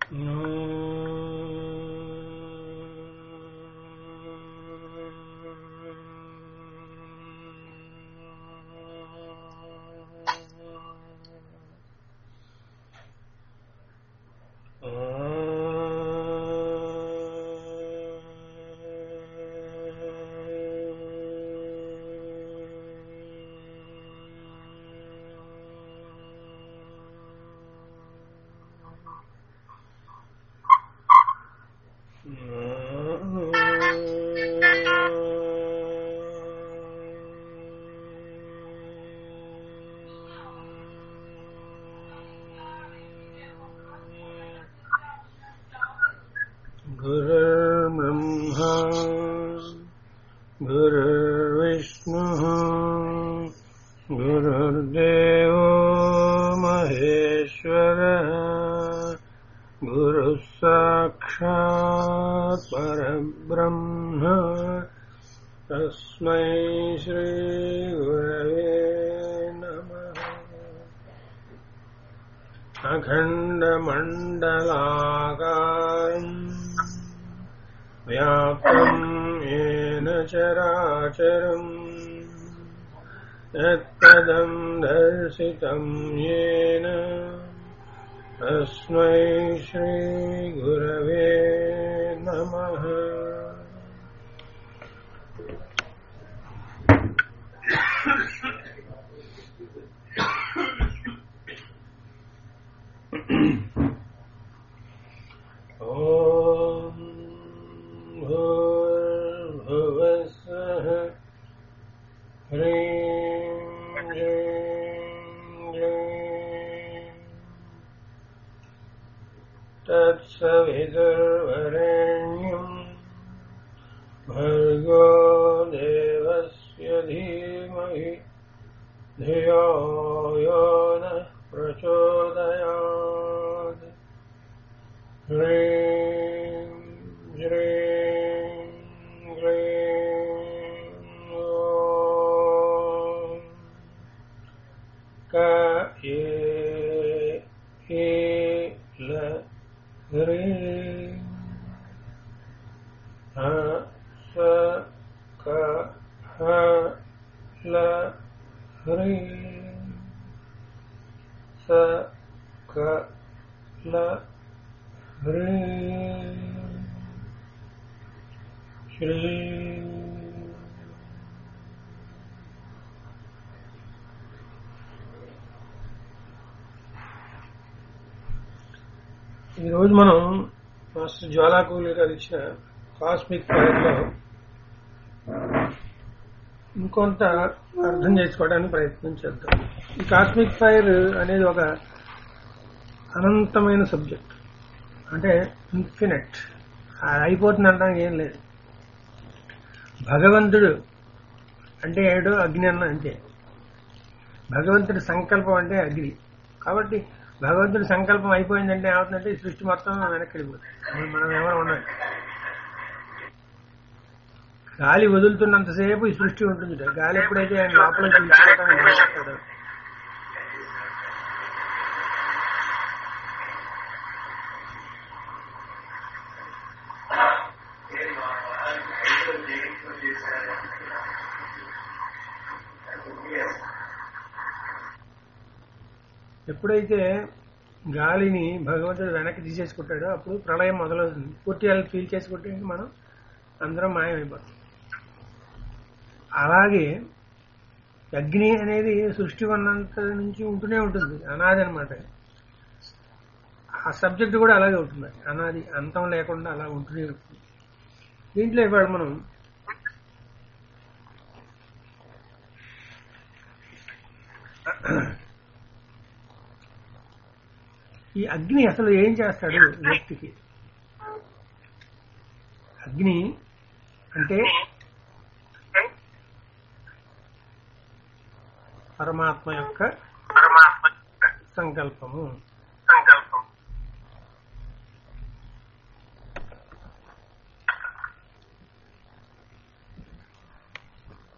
गुरुर्ब्रह्मा गुरुर्विष्णुः गुरुर्देवो महेश्वरः गुरुः साक्षात् परब्रह्म तस्मै श्रीगुरवे नमः अखण्डमण्डलाकारम् व्याप्तम् येन चराचरम् यत्पदम् दर्शितम् येन तस्मै श्रीगुरवे नमः ॐ भूर्भुवस्सः ह्रीं ह्रीं ह्रीं तत्सवितुर्वरेण्यम् भर्गो देवस्य धीमहि धियो यो नः प्रचोदयात् ह्रीं ह्रीं ह्रीं ॐ क ये हे ल ह्रीं ह स क ह ल ह्रीं स क ल ह्रीं श्रीं ఈరోజు మనం మాస్టర్ జ్వాలాకూలి గారు ఇచ్చిన కాస్మిక్ ఫైర్లో ఇంకొంత అర్థం చేసుకోవడానికి ప్రయత్నం చేద్దాం ఈ కాస్మిక్ ఫైర్ అనేది ఒక అనంతమైన సబ్జెక్ట్ అంటే ఇన్ఫినిట్ అది అయిపోతుంది అనడానికి ఏం లేదు భగవంతుడు అంటే ఏడు అగ్ని అన్న అంతే భగవంతుడి సంకల్పం అంటే అగ్ని కాబట్టి భగవంతుడి సంకల్పం అయిపోయిందంటే ఏమవుతుందంటే ఈ సృష్టి మొత్తం వెనక్కి వెళ్ళిపోతుంది మనం- మనం ఎవరు ఉండాలి గాలి వదులుతున్నంతసేపు ఈ సృష్టి ఉంటుంది గాలి ఎప్పుడైతే ఆయన లోపల పీల్చుకోవడానికి మొదలెడతాడో, ఎప్పుడైతే గాలిని భగవంతుడు వెనక్కి తీసేసుకుంటాడో అప్పుడు ప్రళయం మొదలవుతుంది పూర్తి వాళ్ళు ఫీల్ చేసుకుంటే ఇంక మనం అందరం మాయమైపోతాం అలాగే అగ్ని అనేది సృష్టి ఉన్నంత నుంచి ఉంటూనే ఉంటుంది అనాది అనమాట ఆ సబ్జెక్ట్ కూడా అలాగే ఉంటుంది అనాది అంతం లేకుండా అలా ఉంటూనే ఉంటుంది దీంట్లో ఇవాళ మనం ఈ అగ్ని అసలు ఏం చేస్తాడు వ్యక్తికి అగ్ని అంటే పరమాత్మ యొక్క పరమాత్మ సంకల్పము సంకల్పం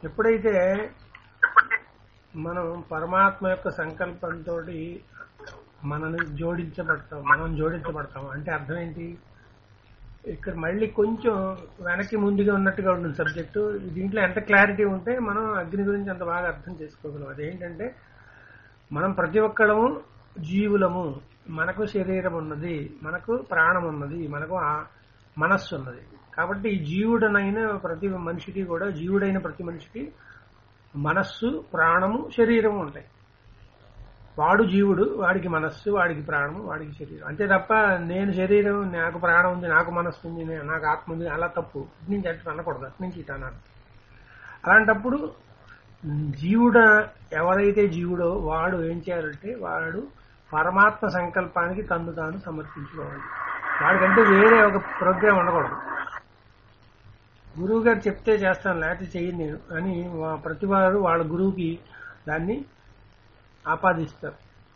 ఎప్పుడైతే మనం పరమాత్మ యొక్క సంకల్పంతో మనల్ని జోడించబడతాం మనం జోడించబడతాం అంటే అర్థం ఏంటి ఇక్కడ మళ్ళీ కొంచెం వెనక్కి ముందుగా ఉన్నట్టుగా ఉంటుంది సబ్జెక్టు దీంట్లో ఎంత క్లారిటీ ఉంటే మనం అగ్ని గురించి అంత బాగా అర్థం చేసుకోగలం అదేంటంటే మనం ప్రతి ఒక్కడము జీవులము మనకు శరీరం ఉన్నది మనకు ప్రాణం ఉన్నది మనకు ఆ- మనస్సు ఉన్నది కాబట్టి ఈ జీవుడనైన ప్రతి మనిషికి కూడా జీవుడైన ప్రతి మనిషికి మనస్సు ప్రాణము శరీరము ఉంటాయి వాడు జీవుడు వాడికి మనస్సు వాడికి ప్రాణము వాడికి శరీరం అంతే తప్ప నేను శరీరం నాకు ప్రాణం ఉంది నాకు మనస్సు ఉంది నే- నాకు ఆత్మ ఉంది అలా తప్పు ఇటు నుంచి అటు అనకూడదు అటు నుంచి ఇటు అనాలి అలాంటప్పుడు జీవుడ ఎవరైతే జీవుడో వాడు ఏం చేయాలంటే వాడు పరమాత్మ సంకల్పానికి తన్ను తాను సమర్పించుకోవాలి వాడికంటే వేరే ఒక ప్రోగ్రాం ఉండకూడదు గురువు గారు చెప్తే చేస్తాను లేకపోతే చెయ్యను నేను అని వా- ప్రతి వారు వాళ్ళ గురువుకి దాన్ని ఆపాదిస్తారు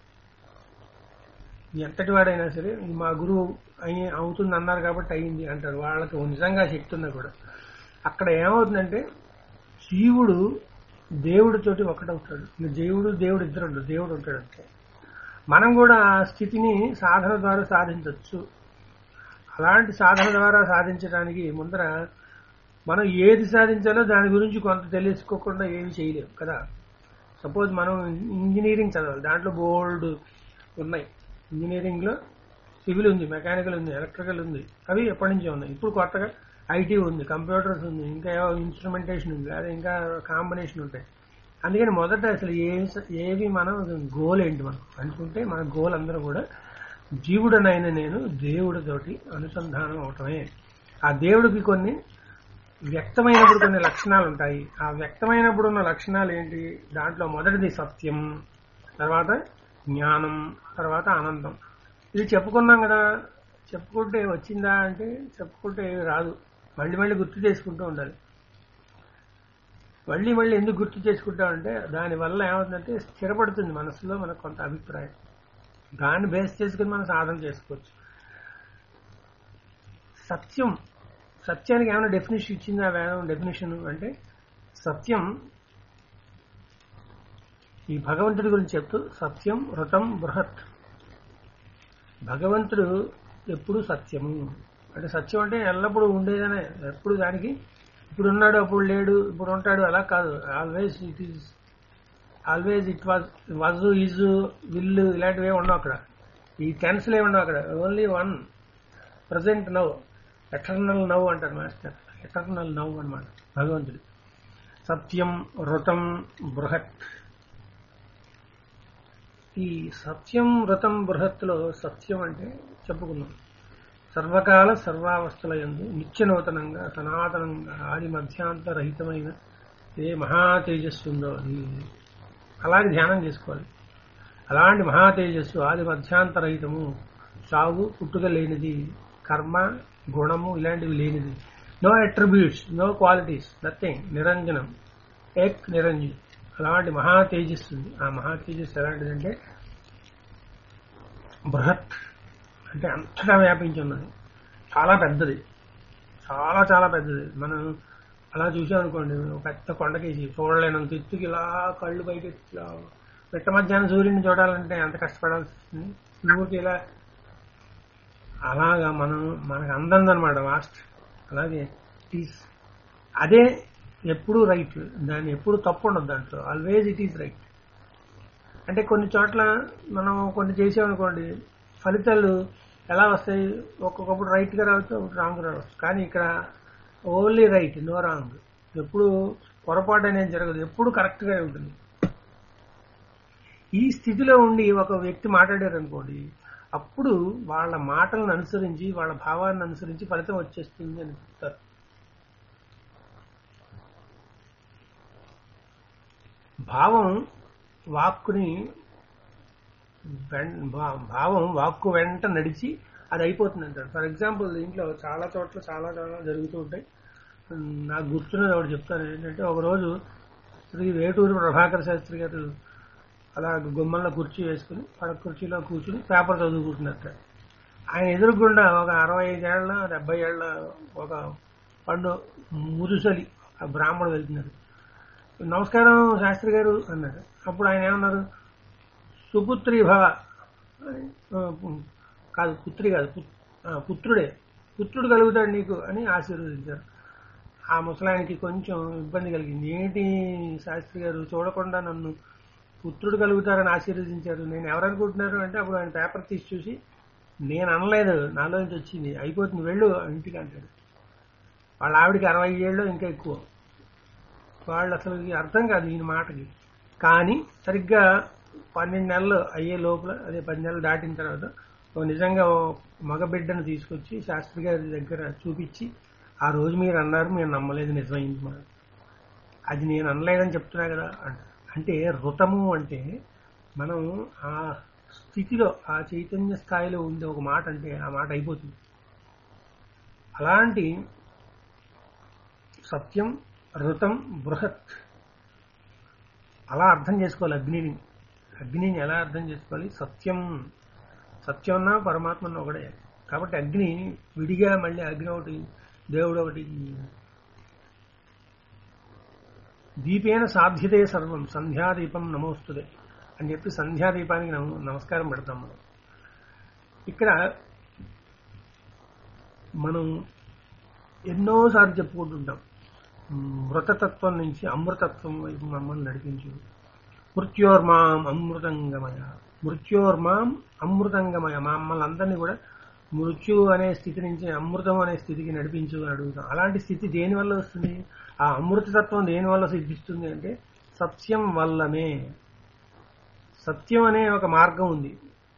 ఎంతటి వాడైనా సరే ఇది మా గురువు అయి అవుతుంది అన్నారు కాబట్టి అయింది అంటారు వాళ్ళకి నిజంగా శక్తి ఉన్నా కూడా అక్కడ ఏమవుతుందంటే జీవుడు దేవుడితోటి ఒకటవుతాడు ఇంకా దేవుడు దేవుడు ఇద్దరు ఉండరు దేవుడు ఉంటాడు అంతే మనం కూడా ఆ స్థితిని సాధన ద్వారా సాధించవచ్చు అలాంటి సాధన ద్వారా సాధించడానికి ముందర మనం ఏది సాధించాలో దాని గురించి కొంత తెలుసుకోకుండా ఏమి చేయలేము కదా సపోజ్ మనం ఇంజనీరింగ్ చదవాలి దాంట్లో బోల్డ్ ఉన్నాయి ఇంజనీరింగ్లో సివిల్ ఉంది మెకానికల్ ఉంది ఎలక్ట్రికల్ ఉంది అవి ఎప్పటి నుంచో ఉన్నాయి ఇప్పుడు కొత్తగా ఐటీ ఉంది కంప్యూటర్స్ ఉంది ఇంకా ఏవో ఇన్స్ట్రుమెంటేషన్ ఉంది అదే ఇంకా కాంబినేషన్ ఉంటాయి అందుకని మొదట అసలు ఏ ఏవి మనం గోల్ ఏంటి మనం అనుకుంటే మన గోల్ అందరూ కూడా జీవుడనైన నేను దేవుడితోటి అనుసంధానం అవటమే ఆ దేవుడికి కొన్ని వ్యక్తమైనప్పుడు కొన్ని లక్షణాలు ఉంటాయి ఆ వ్యక్తమైనప్పుడు ఉన్న లక్షణాలు ఏంటి దాంట్లో మొదటిది సత్యం తర్వాత జ్ఞానం తర్వాత ఆనందం ఇది చెప్పుకున్నాం కదా చెప్పుకుంటే వచ్చిందా అంటే చెప్పుకుంటే ఏమీ రాదు మళ్ళీ మళ్ళీ గుర్తు చేసుకుంటూ ఉండాలి మళ్ళీ మళ్ళీ ఎందుకు గుర్తు చేసుకుంటామంటే దానివల్ల ఏమవుతుందంటే స్థిరపడుతుంది మనసులో మనకు కొంత అభిప్రాయం దాన్ని బేస్ చేసుకుని మనం సాధన చేసుకోవచ్చు సత్యం సత్యానికి ఏమైనా డెఫినేషన్ ఇచ్చిందా వేదం డెఫినేషన్ అంటే సత్యం ఈ భగవంతుడి గురించి చెప్తూ సత్యం వృతం బృహత్ భగవంతుడు ఎప్పుడు సత్యము అంటే సత్యం అంటే ఎల్లప్పుడూ ఉండేదనే ఎప్పుడు దానికి ఇప్పుడు ఉన్నాడు అప్పుడు లేడు ఇప్పుడు ఉంటాడు అలా కాదు always it is always it was was is will ఇలాంటివి ఏమి ఉండవు అక్కడ ఈ టెన్స్లు ఏమి ఉండవు అక్కడ only one present now eternal now అంటారు మాస్టర్ ఎటర్నల్ నవ్ అన్నమాట భగవంతుడు సత్యం రుతం బృహత్ ఈ సత్యం వ్రతం బృహత్తులో సత్యం అంటే చెప్పుకున్నాం సర్వకాల సర్వావస్థల యందు నిత్య నూతనంగా సనాతనంగా ఆది మధ్యాంతరహితమైన ఏ మహా తేజస్సు ఉందో అది అలాగే ధ్యానం చేసుకోవాలి అలాంటి మహా తేజస్సు ఆది మధ్యాంతరహితము సాగు పుట్టుక లేనిది కర్మ గుణము ఇలాంటివి లేనిది no attributes no qualities nothing నిరంజనం ఏక్ నిరంజన్ అలాంటి మహా తేజస్సు ఉంది ఆ మహా తేజస్సు ఎలాంటిదంటే బృహత్ అంటే అంతటా వ్యాపించి ఉన్నది చాలా పెద్దది చాలా చాలా పెద్దది మనం అలా చూసామనుకోండి ఒక పెద్ద కొండకేసి చూడలేనంత ఎత్తుకి ఇలా కళ్ళు బయట ఇలా పెట్ట మధ్యాహ్నం సూర్యుని చూడాలంటే ఎంత కష్టపడాల్సి వస్తుంది ఊరికి ఇలా అలాగా మనం మనకు అందందనమాట వాస్ట్ అలాగే ఈస్ అదే ఎప్పుడు రైట్ దాన్ని ఎప్పుడు తప్పు ఉండదు దాంట్లో ఆల్వేజ్ ఇట్ ఈస్ రైట్ అంటే కొన్ని చోట్ల మనం కొన్ని చేసామనుకోండి ఫలితాలు ఎలా వస్తాయి ఒక్కొక్కప్పుడు రైట్గా రావచ్చు ఒకటి రాంగ్ రావచ్చు కానీ ఇక్కడ ఓన్లీ రైట్ నో రాంగ్ ఎప్పుడు పొరపాటు అనేది జరగదు ఎప్పుడు కరెక్ట్గా ఉంటుంది ఈ స్థితిలో ఉండి ఒక వ్యక్తి మాట్లాడారు అనుకోండి అప్పుడు వాళ్ళ మాటలను అనుసరించి వాళ్ళ భావాన్ని అనుసరించి ఫలితం వచ్చేస్తుంది అని చెప్తారు భావం వాక్కుని వెం- భా- భావం వాక్కు వెంట నడిచి అది అయిపోతుంది అంటాడు ఫర్ ఎగ్జాంపుల్ దీంట్లో చాలా చోట్ల చాలా చాలా జరుగుతూ ఉంటాయి ఉమ్, నాకు గుర్తున్నది ఒకటి చెప్తాను ఏంటంటే ఒకరోజు శ్రీ వేటూరు ప్రభాకర్ శాస్త్రి గారు అలా గుమ్మంలో కుర్చీ వేసుకుని పడ కుర్చీలో కూర్చుని పేపర్ చదువుకుంటున్నట్ట ఆయన ఎదురుగుండా ఒక అరవై ఐదేళ్ల డెబ్బై ఏళ్ల ఒక పండు మురుసలి ఆ బ్రాహ్మణుడు వెళ్తున్నారు నమస్కారం శాస్త్రి గారు అన్నాడు అప్పుడు ఆయన ఏమన్నారు సుపుత్రి భవ అని, ఆ, పు- కాదు పుత్రి కాదు పు- ఆ, పుత్రుడే పుత్రుడు కలుగుతాడు నీకు అని ఆశీర్వదించారు ఆ ముసలాయనికి కొంచెం ఇబ్బంది కలిగింది ఏంటి శాస్త్రి గారు చూడకుండా నన్ను పుత్రుడు కలుగుతారని ఆశీర్వదించారు నేను ఎవరనుకుంటున్నారు అంటే అప్పుడు ఆయన పేపర్ తీసి చూసి నేను అనలేదు నాలో నుంచి వచ్చింది అయిపోతుంది వెళ్ళు ఇంటికి అంటాడు వాళ్ళ ఆవిడకి అరవై ఏళ్ళు ఇంకా ఎక్కువ వాళ్ళు అసలు ఇది అర్థం కాదు ఈయన మాటకి కానీ సరిగ్గా పన్నెండు నెలలు అయ్యే లోపల అదే పది నెలలు దాటిన తర్వాత ఓ నిజంగా ఓ మగ బిడ్డను తీసుకొచ్చి శాస్త్రి గారి దగ్గర చూపించి ఆ రోజు మీరు అన్నారు మీరు నమ్మలేదు నిజమైంది మా అది నేను అనలేదని చెప్తున్నా కదా అంట అంటే ఋతము అంటే మనం ఆ స్థితిలో ఆ చైతన్య స్థాయిలో ఉండే ఒక మాట అంటే ఆ మాట అయిపోతుంది అలాంటి సత్యం ఋతం బృహత్ అలా అర్థం చేసుకోవాలి అగ్నిని అగ్నిని ఎలా అర్థం చేసుకోవాలి సత్యం సత్యం అన్నా పరమాత్మ అన్నా ఒకడే కాబట్టి అగ్ని విడిగా మళ్ళీ అగ్ని ఒకటి దేవుడు ఒకటి దీపేన సాధ్యతే సర్వం సంధ్యాదీపం నమోస్తుదే అని చెప్పి సంధ్యాదీపానికి నమ- నమస్కారం పెడతాం మనం ఇక్కడ మనం ఎన్నోసార్లు చెప్పుకుంటుంటాం మృతతత్వం నుంచి అమృతత్వం వైపు మమ్మల్ని నడిపించు మృత్యోర్మాం అమృతంగమయ మృత్యోర్మాం అమృతంగమయ మమ్మల్ని అందరినీ కూడా మృత్యు అనే స్థితి నుంచి అమృతం అనే స్థితికి నడిపించు అని అడుగుతాం అలాంటి స్థితి దేని వల్ల వస్తుంది ఆ అమృతతత్వం దేని వల్ల సిద్ధిస్తుంది అంటే సత్యం వల్లనే సత్యం అనే ఒక మార్గం ఉంది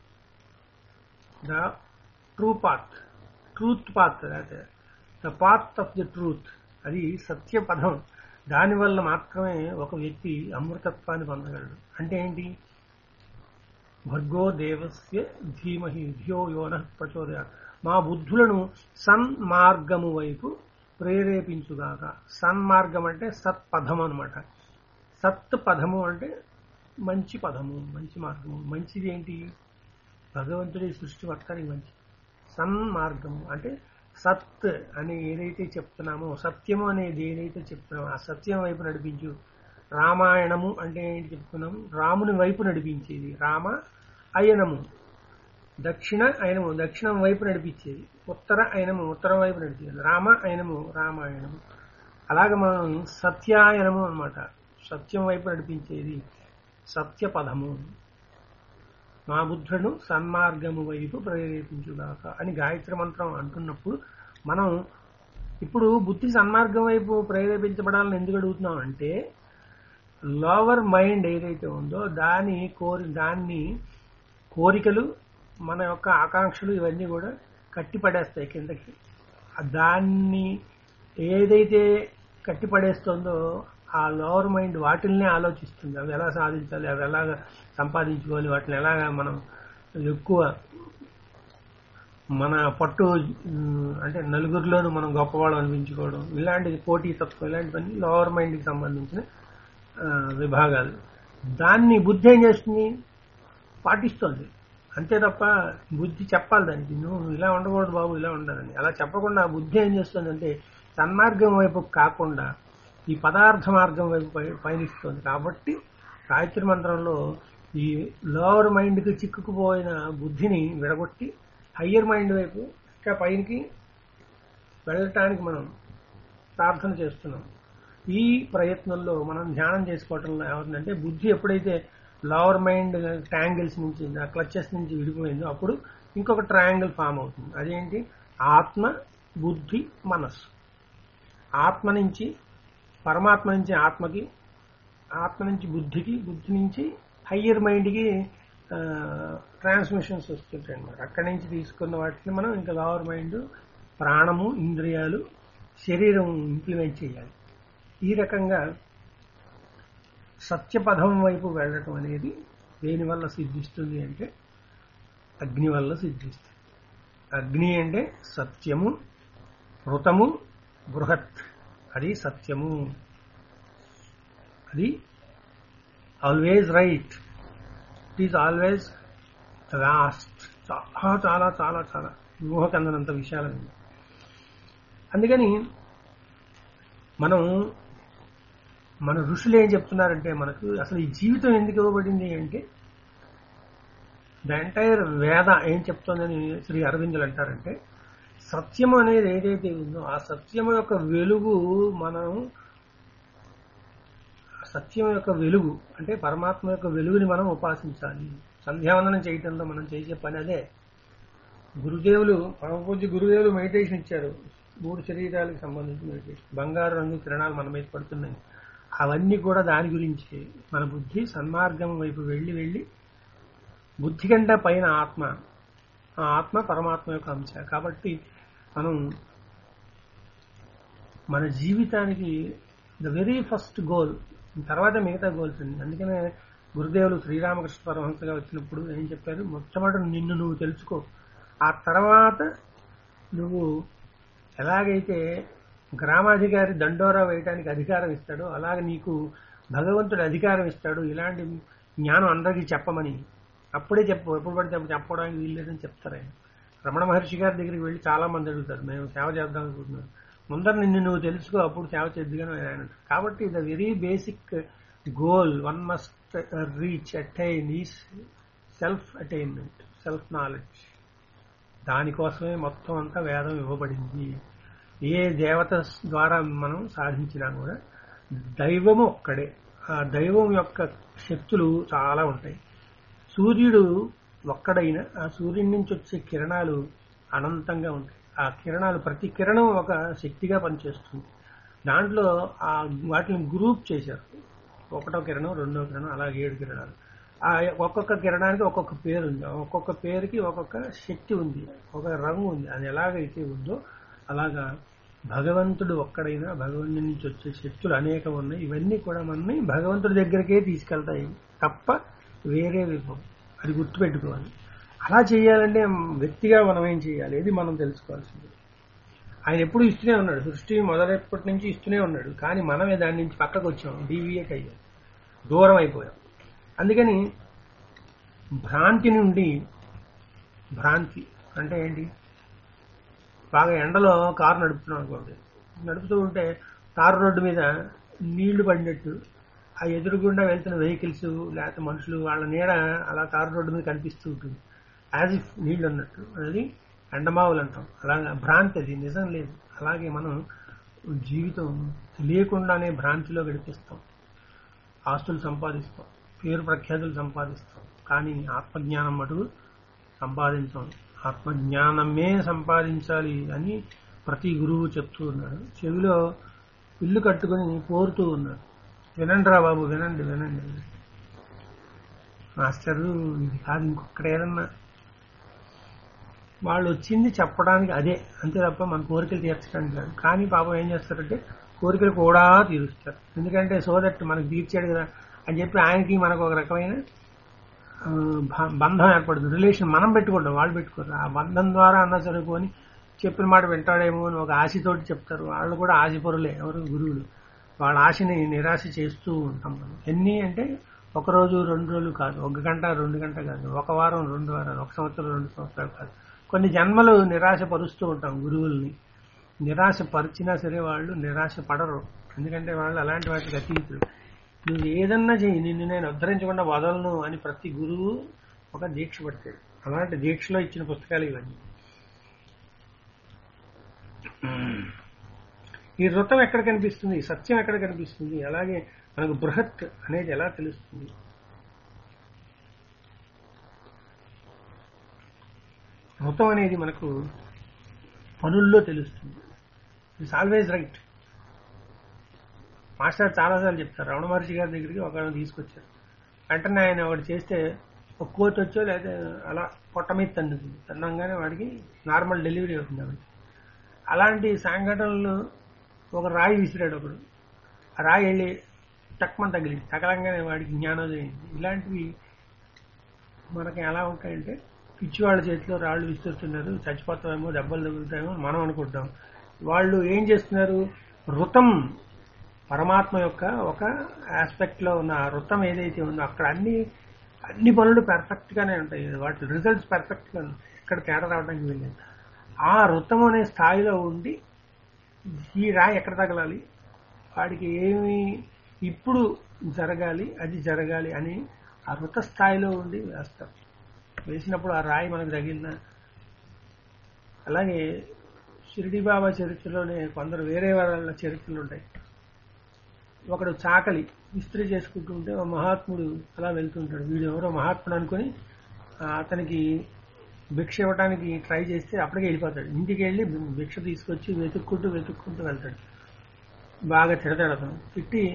the true path truth path అంటే the path of the truth అది సత్య పదం దానివల్ల మాత్రమే ఒక వ్యక్తి అమృతత్వాన్ని పొందగలడు అంటే ఏంటి భర్గో దేవస్య ధీమహి ధియో యోన ప్రచోదయ మా బుద్ధులను సన్మార్గము వైపు ప్రేరేపించుగాక సన్మార్గం అంటే సత్పథం అనమాట సత్ పదము అంటే మంచి పదము మంచి మార్గము మంచిది ఏంటి భగవంతుడి సృష్టి మొత్తానికి మంచి సన్మార్గము అంటే సత్ అని ఏదైతే చెప్తున్నామో సత్యము అనేది ఏదైతే చెప్తున్నామో ఆ సత్యం వైపు నడిపించు రామాయణము అంటే ఏంటి చెప్తున్నాము రాముని వైపు నడిపించేది రామ అయనము దక్షిణ అయనము దక్షిణం వైపు నడిపించేది ఉత్తర అయనము ఉత్తరం వైపు నడిపించేది రామ అయనము రామాయణము అలాగే మనం సత్యాయనము అన్నమాట సత్యం వైపు నడిపించేది సత్యపదము మా బుద్ధులను సన్మార్గము వైపు ప్రేరేపించుగాక అని గాయత్రి మంత్రం అంటున్నప్పుడు మనం ఇప్పుడు బుద్ధి సన్మార్గం వైపు ప్రేరేపించబడాలని ఎందుకు అడుగుతున్నాం అంటే లోవర్ మైండ్ ఏదైతే ఉందో దాని కోరి దాన్ని కోరికలు మన యొక్క ఆకాంక్షలు ఇవన్నీ కూడా కట్టిపడేస్తాయి కిందకి ఆ దాన్ని ఏదైతే కట్టిపడేస్తుందో ఆ లోవర్ మైండ్ వాటిల్నే ఆలోచిస్తుంది అవి ఎలా సాధించాలి అవి ఎలాగ సంపాదించుకోవాలి వాటిని ఎలాగ మనం ఎక్కువ మన పట్టు ఉమ్, అంటే నలుగురిలోనూ మనం గొప్పవాళ్ళం అనిపించుకోవడం ఇలాంటి పోటీ తత్వం ఇలాంటివన్నీ లోవర్ మైండ్కి సంబంధించిన ఆ, విభాగాలు దాన్ని బుద్ధి ఏం చేస్తుంది పాటిస్తుంది అంతే తప్ప బుద్ధి చెప్పాలి దానికి నువ్వు ఇలా ఉండకూడదు బాబు ఇలా ఉండాలని అలా చెప్పకుండా ఆ బుద్ధి ఏం చేస్తుందంటే సన్మార్గం వైపు కాకుండా ఈ పదార్థ మార్గం వైపు పయ- పయనిస్తుంది కాబట్టి గాయత్రి మంత్రంలో ఈ లోవర్ మైండ్కి చిక్కుకుపోయిన బుద్ధిని విడగొట్టి హయ్యర్ మైండ్ వైపు ఇంకా పైకి వెళ్ళటానికి మనం ప్రార్థన చేస్తున్నాం ఈ ప్రయత్నంలో మనం ధ్యానం చేసుకోవటంలో ఏమవుతుందంటే బుద్ధి ఎప్పుడైతే లోవర్ మైండ్ ట్రయాంగిల్స్ నుంచి ఆ క్లచెస్ నుంచి విడిపోయిందో అప్పుడు ఇంకొక ట్రయాంగిల్ ఫామ్ అవుతుంది అదేంటి ఆత్మ బుద్ధి మనస్సు ఆత్మ నుంచి పరమాత్మ నుంచి ఆత్మకి ఆత్మ నుంచి బుద్ధికి బుద్ధి నుంచి హయ్యర్ మైండ్కి ట్రాన్స్మిషన్స్ వస్తుంటాయి అన్నమాట అక్కడి నుంచి తీసుకున్న వాటిని మనం ఇంకా లోవర్ మైండ్ ప్రాణము ఇంద్రియాలు శరీరం ఇంప్లిమెంట్ చేయాలి ఈ రకంగా సత్యపథం వైపు వెళ్ళటం అనేది దేని వల్ల సిద్ధిస్తుంది అంటే అగ్ని వల్ల సిద్ధిస్తుంది అగ్ని అంటే సత్యము ఋతము బృహత్ అది సత్యము అది always right it is always last చాలా చాలా చాలా చాలా ఊహకందనంత విషయాలు అందుకని మనం మన ఋషులు ఏం చెప్తున్నారంటే మనకు అసలు ఈ జీవితం ఎందుకు ఇవ్వబడింది అంటే ద ఎంటైర్ వేద ఏం చెప్తోందని శ్రీ అరవిందులు అంటారంటే సత్యము అనేది ఏదైతే ఉందో ఆ సత్యము యొక్క వెలుగు మనం సత్యం యొక్క వెలుగు అంటే పరమాత్మ యొక్క వెలుగుని మనం ఉపాసించాలి సంధ్యావందనం చేయటంలో మనం చేసే పని అదే గురుదేవులు పరమపూజ్య గురుదేవులు మెడిటేషన్ ఇచ్చారు మూడు శరీరాలకు సంబంధించిన మెడిటేషన్ బంగారు రంగు కిరణాలు మన మీద పడుతున్నాయి అవన్నీ కూడా దాని గురించి మన బుద్ధి సన్మార్గం వైపు వెళ్ళి వెళ్ళి బుద్ధి కంటే పైన ఆత్మ ఆ ఆత్మ పరమాత్మ యొక్క అంశ కాబట్టి మనం మన జీవితానికి ద వెరీ ఫస్ట్ గోల్ తర్వాత మిగతా గోల్స్ అండి అందుకనే గురుదేవులు శ్రీరామకృష్ణ పరమహంసగా వచ్చినప్పుడు ఏం చెప్పారు మొట్టమొదటి నిన్ను నువ్వు తెలుసుకో ఆ తర్వాత నువ్వు ఎలాగైతే గ్రామాధికారి దండోరా వేయడానికి అధికారం ఇస్తాడో అలాగే నీకు భగవంతుడు అధికారం ఇస్తాడు ఇలాంటి జ్ఞానం అందరికీ చెప్పమని అప్పుడే చెప్పు ఎప్పుడు పడితే అప్పుడు చెప్పడానికి వీల్లేదని చెప్తారు ఆయన రమణ మహర్షి గారి దగ్గరికి వెళ్ళి చాలా మంది అడుగుతారు మేము సేవ చేద్దాం అనుకుంటున్నాం ముందర నిన్ను నువ్వు తెలుసుకో అప్పుడు సేవ చేద్దుగానే ఆయన అంటారు. కాబట్టి the very basic goal one must reach attain is self attainment self knowledge దానికోసమే మొత్తం అంతా వేదం ఇవ్వబడింది ఏ దేవత ద్వారా మనం సాధించినా కూడా దైవము ఒక్కడే ఆ దైవం యొక్క శక్తులు చాలా ఉంటాయి సూర్యుడు ఒక్కడైన ఆ సూర్యుడి నుంచి వచ్చే కిరణాలు అనంతంగా ఉంటాయి ఆ కిరణాలు ప్రతి కిరణం ఒక శక్తిగా పనిచేస్తుంది దాంట్లో ఆ వాటిని గ్రూప్ చేశారు ఒకటో కిరణం రెండో కిరణం అలాగే ఏడు కిరణాలు ఆ ఒక్కొక్క కిరణానికి ఒక్కొక్క పేరు ఉంది ఒక్కొక్క పేరుకి ఒక్కొక్క శక్తి ఉంది ఒక రంగు ఉంది అది ఎలాగైతే ఉందో అలాగా భగవంతుడు ఒక్కడైనా భగవంతుడి నుంచి వచ్చే శక్తులు అనేకం ఉన్నాయి ఇవన్నీ కూడా మనని భగవంతుడి దగ్గరికే తీసుకెళ్తాయి తప్ప వేరే విభవం అది గుర్తుపెట్టుకోవాలి అలా చేయాలంటే వ్యక్తిగా మనం ఏం చేయాలి ఇది మనం తెలుసుకోవాల్సింది ఆయన ఎప్పుడు ఇస్తూనే ఉన్నాడు సృష్టి మొదలెప్పటి నుంచి ఇస్తూనే ఉన్నాడు కానీ మనమే దాని నుంచి పక్కకు వచ్చాం డీవియేట్ అయ్యాం దూరం అయిపోయాం అందుకని భ్రాంతి నుండి భ్రాంతి అంటే ఏంటి బాగా ఎండలో కారు నడుపుతున్నాం అనుకోండి నడుపుతూ ఉంటే తారు రోడ్డు మీద నీళ్లు పడినట్టు ఆ ఎదురుగుండా వెళ్తున్న వెహికల్స్ లేకపోతే మనుషులు వాళ్ళ నీడ అలా తారు రోడ్డు మీద కనిపిస్తూ ఉంటుంది యాజ్ ఇఫ్ నీళ్లు ఉన్నట్టు అది ఎండమావులు అంటాం అలాగే భ్రాంతి అది నిజం లేదు అలాగే మనం జీవితం తెలియకుండానే భ్రాంతిలో గడిపిస్తాం ఆస్తులు సంపాదిస్తాం పేరు ప్రఖ్యాతులు సంపాదిస్తాం కానీ ఆత్మజ్ఞానం మటుకు సంపాదించాం ఆత్మజ్ఞానమే సంపాదించాలి అని ప్రతి గురువు చెప్తూ ఉన్నాడు చెవిలో ఇల్లు కట్టుకుని పోరుతూ ఉన్నాడు వినండి రా బాబు వినండి వినండి మాస్టరు ఇది కాదు ఇంకొకటి ఏదన్నా వాళ్ళు వచ్చింది చెప్పడానికి అదే అంతే తప్ప మన కోరికలు తీర్చడానికి కాదు కానీ పాపం ఏం చేస్తారంటే కోరికలు కూడా తీరుస్తారు ఎందుకంటే సో దట్ మనకు తీర్చాడు కదా అని చెప్పి ఆయనకి మనకు ఒక రకమైన ఆ, బ- బంధం ఏర్పడుతుంది రిలేషన్ మనం పెట్టుకుంటాం వాళ్ళు పెట్టుకోరు ఆ బంధం ద్వారా అన్న చదువుకొని చెప్పిన మాట వింటాడేమో అని ఒక ఆశతోటి చెప్తారు వాళ్ళు కూడా ఆశపరులే ఎవరు గురువులు వాళ్ళ ఆశని నిరాశ చేస్తూ ఉంటాం మనం ఎన్ని అంటే ఒక రోజు రెండు రోజులు కాదు ఒక గంట రెండు గంట కాదు ఒక వారం రెండు వారాలు ఒక సంవత్సరం రెండు సంవత్సరాలు కాదు కొన్ని జన్మలు నిరాశ పరుస్తూ ఉంటాం గురువుల్ని నిరాశ పరిచినా సరే వాళ్ళు నిరాశ పడరు ఎందుకంటే వాళ్ళు అలాంటి వాటికి అతీతులు నువ్వు ఏదన్నా చెయ్యి నిన్ను నేను ఉద్ధరించకుండా వదలను అని ప్రతి గురువు ఒక దీక్ష పడతాడు అలాంటి దీక్షలో ఇచ్చిన పుస్తకాలు ఇవన్నీ ఈ వృతం ఎక్కడ కనిపిస్తుంది సత్యం ఎక్కడ కనిపిస్తుంది అలాగే మనకు బృహత్ అనేది ఎలా తెలుస్తుంది వృతం అనేది మనకు పనుల్లో తెలుస్తుంది ఇట్స్ ఆల్వేజ్ రైట్ మాస్టర్ చాలాసార్లు చెప్తారు రమణ మహర్షి గారి దగ్గరికి ఒక తీసుకొచ్చారు వెంటనే ఆయన ఒకటి చేస్తే ఒక కోతి వచ్చో లేదా అలా పొట్ట మీద తన్నుతుంది తన్నంగానే వాడికి నార్మల్ డెలివరీ అవుతుంది ఆవిడకి అలాంటి సంఘటనలు ఒక రాయి విసిరాడు ఒకడు ఆ రాయి వెళ్ళి టక్మని తగిలింది తగలంగానే వాడికి జ్ఞానోదయం అయింది ఇలాంటివి మనకి ఎలా ఉంటాయంటే పిచ్చి వాళ్ళ చేతిలో రాళ్ళు విస్తున్నారు చచ్చిపోతామేమో దెబ్బలు తగులుతామేమో అని మనం అనుకుంటాం వాళ్ళు ఏం చేస్తున్నారు ఋతం పరమాత్మ యొక్క ఒక ఆస్పెక్ట్ లో ఉన్న ఆ ఋతం ఏదైతే ఉందో అక్కడ అన్ని అన్ని పనులు పర్ఫెక్ట్ గానే ఉంటాయి వాటి రిజల్ట్స్ పర్ఫెక్ట్ గా ఉంటాయి ఎక్కడ తేడా రావడానికి వెళ్ళలేదు ఆ ఋతం అనే స్థాయిలో ఉండి ఈ రాయి ఎక్కడ తగలాలి వాడికి ఏమి ఇప్పుడు జరగాలి అది జరగాలి అని ఆ ఋత స్థాయిలో ఉండి వేస్తారు వేసినప్పుడు ఆ రాయి మనకు తగిలిన అలాగే షిరిడి బాబా చరిత్రలోనే కొందరు వేరే వాళ్ళ చరిత్రలు ఉంటాయి ఒకడు చాకలి ఇస్త్రీ చేసుకుంటూ ఉంటే ఒక మహాత్ముడు అలా వెళ్తుంటాడు వీడు ఎవరో మహాత్ముడు అనుకుని ఆ, అతనికి భిక్ష ఇవ్వడానికి ట్రై చేస్తే అప్పటికే వెళ్ళిపోతాడు ఇంటికి వెళ్ళి భిక్ష తీసుకొచ్చి వెతుక్కుంటూ వెతుక్కుంటూ వెళ్తాడు బాగా తిడతాడు అతను తిట్టి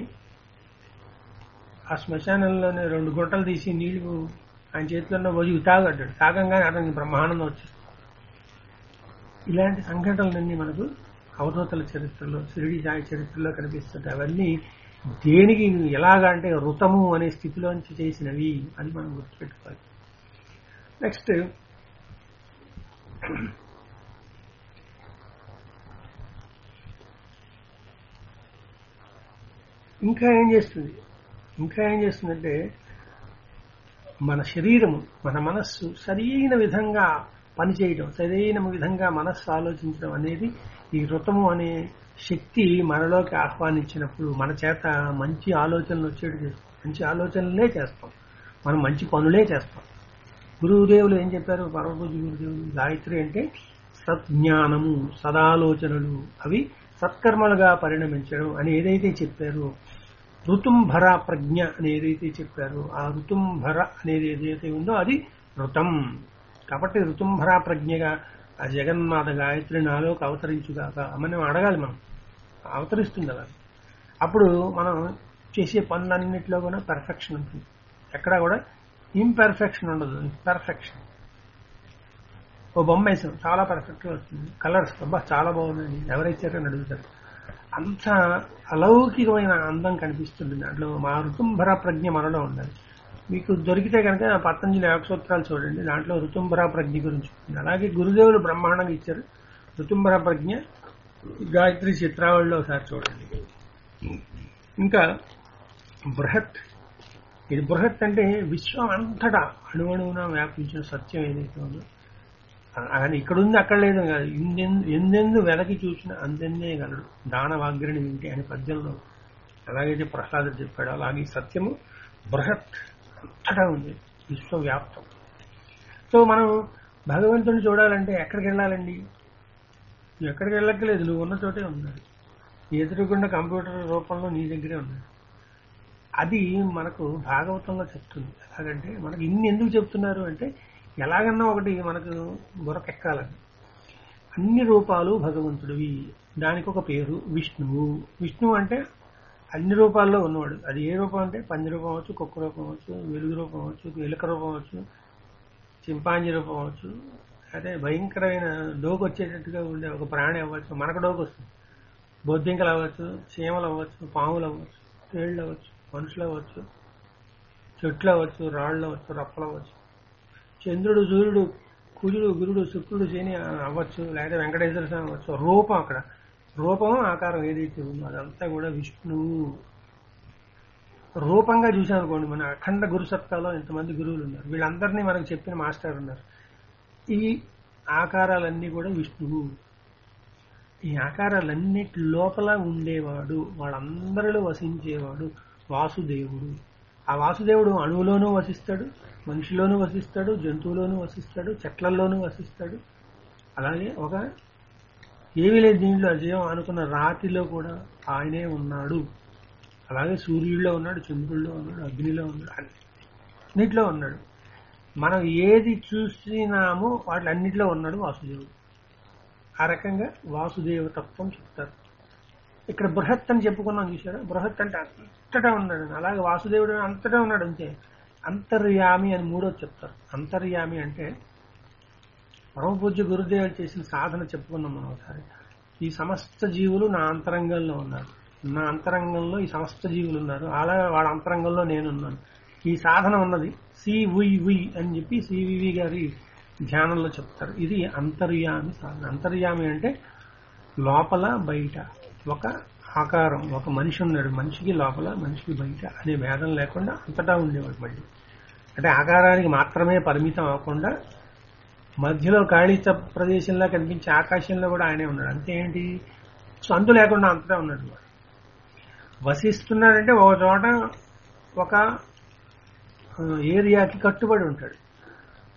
ఆ శ్మశానంలోనే రెండు గుంటలు తీసి నీళ్లు ఆయన చేతిలో ఉన్న వదిలి తాగడ్డాడు తాగంగానే అతనికి బ్రహ్మానందం వచ్చేస్తుంది ఇలాంటి సంఘటనలన్నీ మనకు అవధూతల చరిత్రలో షిరిడి సాయి చరిత్రలో కనిపిస్తుంటాయి అవన్నీ దేనికి ఎలాగా అంటే ఋతము అనే స్థితిలోంచి చేసినవి అని మనం గుర్తుపెట్టుకోవాలి నెక్స్ట్ ఇంకా ఏం చేస్తుంది ఇంకా ఏం చేస్తుందంటే మన శరీరము మన మనస్సు సరైన విధంగా పనిచేయడం సరైన విధంగా మనస్సు ఆలోచించడం అనేది ఈ ఋతము అనే శక్తి మనలోకి ఆహ్వానించినప్పుడు మన చేత మంచి ఆలోచనలు వచ్చేట్టు చేస్తాం మంచి ఆలోచనలే చేస్తాం మనం మంచి పనులే చేస్తాం గురువుదేవులు ఏం చెప్పారు పరమపూజ గురుదేవులు గాయత్రి అంటే సజ్ఞానము సదాలోచనలు అవి సత్కర్మలుగా పరిణమించడం అని ఏదైతే చెప్పారో ఋతుంభర ప్రజ్ఞ అని ఏదైతే చెప్పారో ఆ ఋతుంభర అనేది ఏదైతే ఉందో అది ఋతం కాబట్టి ఋతుంభర ప్రజ్ఞగా ఆ జగన్మాత గాయత్రి నాలోకి అవతరించుగాక మనం అడగాలి మనం అవతరిస్తుంది అలా అప్పుడు మనం చేసే పనులన్నింటిలో కూడా పెర్ఫెక్షన్ ఉంటుంది ఎక్కడా కూడా ఇంపెర్ఫెక్షన్ ఉండదు పెర్ఫెక్షన్ ఓ బొమ్మ వేసాం చాలా పర్ఫెక్ట్గా వస్తుంది కలర్స్ అబ్బా చాలా బాగుందండి ఎవరిచ్చారని అడుగుతారు అంత అలౌకికమైన అందం కనిపిస్తుంది దాంట్లో మా ఋతుంభర ప్రజ్ఞ మనలో ఉండాలి మీకు దొరికితే కనుక పతంజలి యోగసూత్రాలు చూడండి దాంట్లో ఋతుంభర ప్రజ్ఞ గురించి ఉంటుంది అలాగే గురుదేవులు బ్రహ్మాండంగా ఇచ్చారు ఋతుంభర ప్రజ్ఞ గాయత్రి చిత్రావళిలో ఒకసారి చూడండి ఇంకా బృహత్ ఇది బృహత్ అంటే విశ్వం అంతటా అణువణువున వ్యాపించిన సత్యం ఏదైతే ఉందో ఆయన ఇక్కడ ఉంది అక్కడ లేదు కాదు ఇందెందు ఎందెందు వెలకి చూసిన అందెందే గలడు దానవాగ్రిని వింటే అని పద్యంలో ఎలాగైతే ప్రహ్లాదుడు చెప్పాడో అలాగే ఈ సత్యము బృహత్ అంతటా ఉంది విశ్వవ్యాప్తం సో మనం భగవంతుని చూడాలంటే ఎక్కడికి వెళ్ళాలండి నువ్వు ఎక్కడికి వెళ్ళక్కలేదు నువ్వు ఉన్న చోటే ఉన్నాడు నీ ఎదురుగుండా కంప్యూటర్ రూపంలో నీ దగ్గరే ఉన్నాడు అది మనకు భాగవతంలో చెప్తుంది ఎలాగంటే మనకి ఇన్ని ఎందుకు చెప్తున్నారు అంటే ఎలాగన్నా ఒకటి మనకు బురకెక్కాలని అన్ని రూపాలు భగవంతుడివి దానికి ఒక పేరు విష్ణువు విష్ణువు అంటే అన్ని రూపాల్లో ఉన్నవాడు అది ఏ రూపం అంటే పంచరూపం అవచ్చు కుక్క రూపం అవచ్చు వెలుగు రూపం అవచ్చు ఎలుక రూపం అవచ్చు చింపాంజీ రూపం అవచ్చు అదే భయంకరమైన డోకు వచ్చేటట్టుగా ఉండే ఒక ప్రాణి అవ్వచ్చు మనకు డోకు వస్తుంది బొద్దింకలు అవ్వచ్చు చీమలు అవ్వచ్చు పాములు అవ్వచ్చు తేళ్ళు అవ్వచ్చు మనుషులు అవ్వచ్చు చెట్లు అవ్వచ్చు రాళ్ళు అవ్వచ్చు రప్పలు అవ్వచ్చు చంద్రుడు సూర్యుడు కుజుడు గురుడు శుక్రుడు శని అవ్వచ్చు లేదా వెంకటేశ్వర స్వామి అవ్వచ్చు రూపం అక్కడ రూపం ఆకారం ఏదైతే ఉందో అదంతా కూడా విష్ణువు రూపంగా చూసాం అనుకోండి మన అఖండ గురు సత్తాలో ఎంతమంది గురువులు ఉన్నారు వీళ్ళందరినీ మనకు చెప్పిన మాస్టర్ ఉన్నారు ఈ ఆకారాలన్నీ కూడా విష్ణువు ఈ ఆకారాలన్నిటి లోపల ఉండేవాడు వాళ్ళందరిలో వసించేవాడు వాసుదేవుడు ఆ వాసుదేవుడు అణువులోనూ వసిస్తాడు మనిషిలోనూ వసిస్తాడు జంతువులోనూ వసిస్తాడు చెట్లల్లోనూ వసిస్తాడు అలాగే ఒక ఏమీ లేదు దీంట్లో అజయం అనుకున్న రాతిలో కూడా ఆయనే ఉన్నాడు అలాగే సూర్యుడిలో ఉన్నాడు చంద్రుల్లో ఉన్నాడు అగ్నిలో ఉన్నాడు అన్నిట్లో ఉన్నాడు మనం ఏది చూసినామో వాటిలన్నిటిలో ఉన్నాడు వాసుదేవుడు ఆ రకంగా వాసుదేవ తత్వం చెప్తారు ఇక్కడ బృహత్ అని చెప్పుకున్నాం చూసారా బృహత్ అంటే అంతటా ఉన్నాడు అలాగే వాసుదేవుడు అంతటా ఉన్నాడు అంతే అంతర్యామి అని మూడో చెప్తారు అంతర్యామి అంటే పరమపూజ్య గురుదేవులు చేసిన సాధన చెప్పుకున్నాం మనం ఒకసారి ఈ సమస్త జీవులు నా అంతరంగంలో ఉన్నారు నా అంతరంగంలో ఈ సమస్త జీవులు ఉన్నారు అలాగే వాళ్ళ అంతరంగంలో నేనున్నాను ఈ సాధన ఉన్నది సి ఉయ్ ఉయ్ అని చెప్పి సివివి గారి ధ్యానంలో చెప్తారు ఇది అంతర్యామి సాధన అంతర్యామి అంటే లోపల బయట ఒక ఆకారం ఒక మనిషి ఉన్నాడు మనిషికి లోపల మనిషికి బయట అనే భేదం లేకుండా అంతటా ఉండేవాడు మళ్ళీ అంటే ఆకారానికి మాత్రమే పరిమితం అవ్వకుండా మధ్యలో ఖాళీ చ- ప్రదేశంలో కనిపించే ఆకాశంలో కూడా ఆయనే ఉన్నాడు అంతే ఏంటి సందు లేకుండా అంతటా ఉన్నాడు వాడు వసిస్తున్నాడంటే ఒక చోట ఒక ఆ, ఏరియాకి కట్టుబడి ఉంటాడు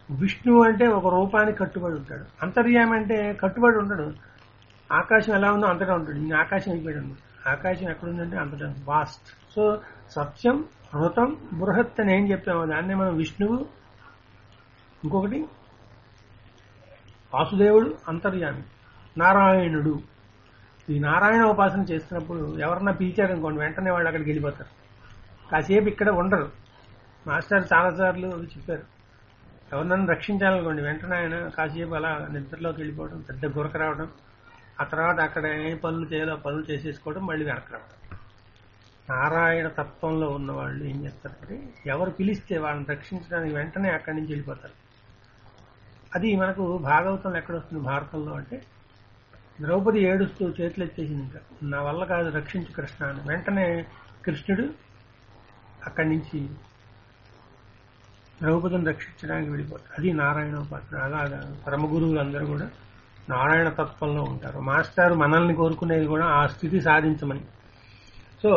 విష్ణువు అంటే ఒక రూపానికి కట్టుబడి ఉంటాడు అంతర్యామి అంటే కట్టుబడి ఉండడు ఆకాశం ఎలా ఉందో అంతటా ఉంటాడు నేను ఆకాశం అయిపోయాడు ఆకాశం ఎక్కడుందంటే అంతటా వాస్ట్ సో సత్యం హృతం బృహత్ అని ఏం చెప్పామో దాన్నే మనం విష్ణువు ఇంకొకటి వాసుదేవుడు అంతర్యామి నారాయణుడు ఈ నారాయణ ఉపాసన చేస్తున్నప్పుడు ఎవరన్నా పిలిచారనుకోండి వెంటనే వాళ్ళు అక్కడికి వెళ్ళిపోతారు కాసేపు ఇక్కడ ఉండరు మాస్టర్ చాలాసార్లు చెప్పారు ఎవరినైనా రక్షించాలనుకోండి వెంటనే ఆయన కాసేపు అలా నిద్రలోకి వెళ్ళిపోవడం పెద్ద గురక రావడం ఆ తర్వాత అక్కడ ఏ పనులు చేయాలో ఆ పనులు చేసేసుకోవడం మళ్ళీ వెనక్కి రావడం నారాయణ తత్వంలో ఉన్న వాళ్ళు ఏం చేస్తారంటే ఎవరు పిలిస్తే వాళ్ళని రక్షించడానికి వెంటనే అక్కడి నుంచి వెళ్ళిపోతారు అది మనకు భాగవతంలో ఎక్కడొస్తుంది భారతంలో అంటే ద్రౌపది ఏడుస్తూ చేతులు ఎత్తేసింది ఇంకా నా వల్ల కాదు రక్షించు కృష్ణ అని వెంటనే కృష్ణుడు అక్కడి నుంచి ద్రౌపదిని రక్షించడానికి వెళ్ళిపోతారు అది నారాయణ ఉపాసన అలాగా పరమ గురువులు అందరూ కూడా నారాయణ తత్వంలో ఉంటారు మాస్టర్ మనల్ని కోరుకునేది కూడా ఆ స్థితి సాధించమని సో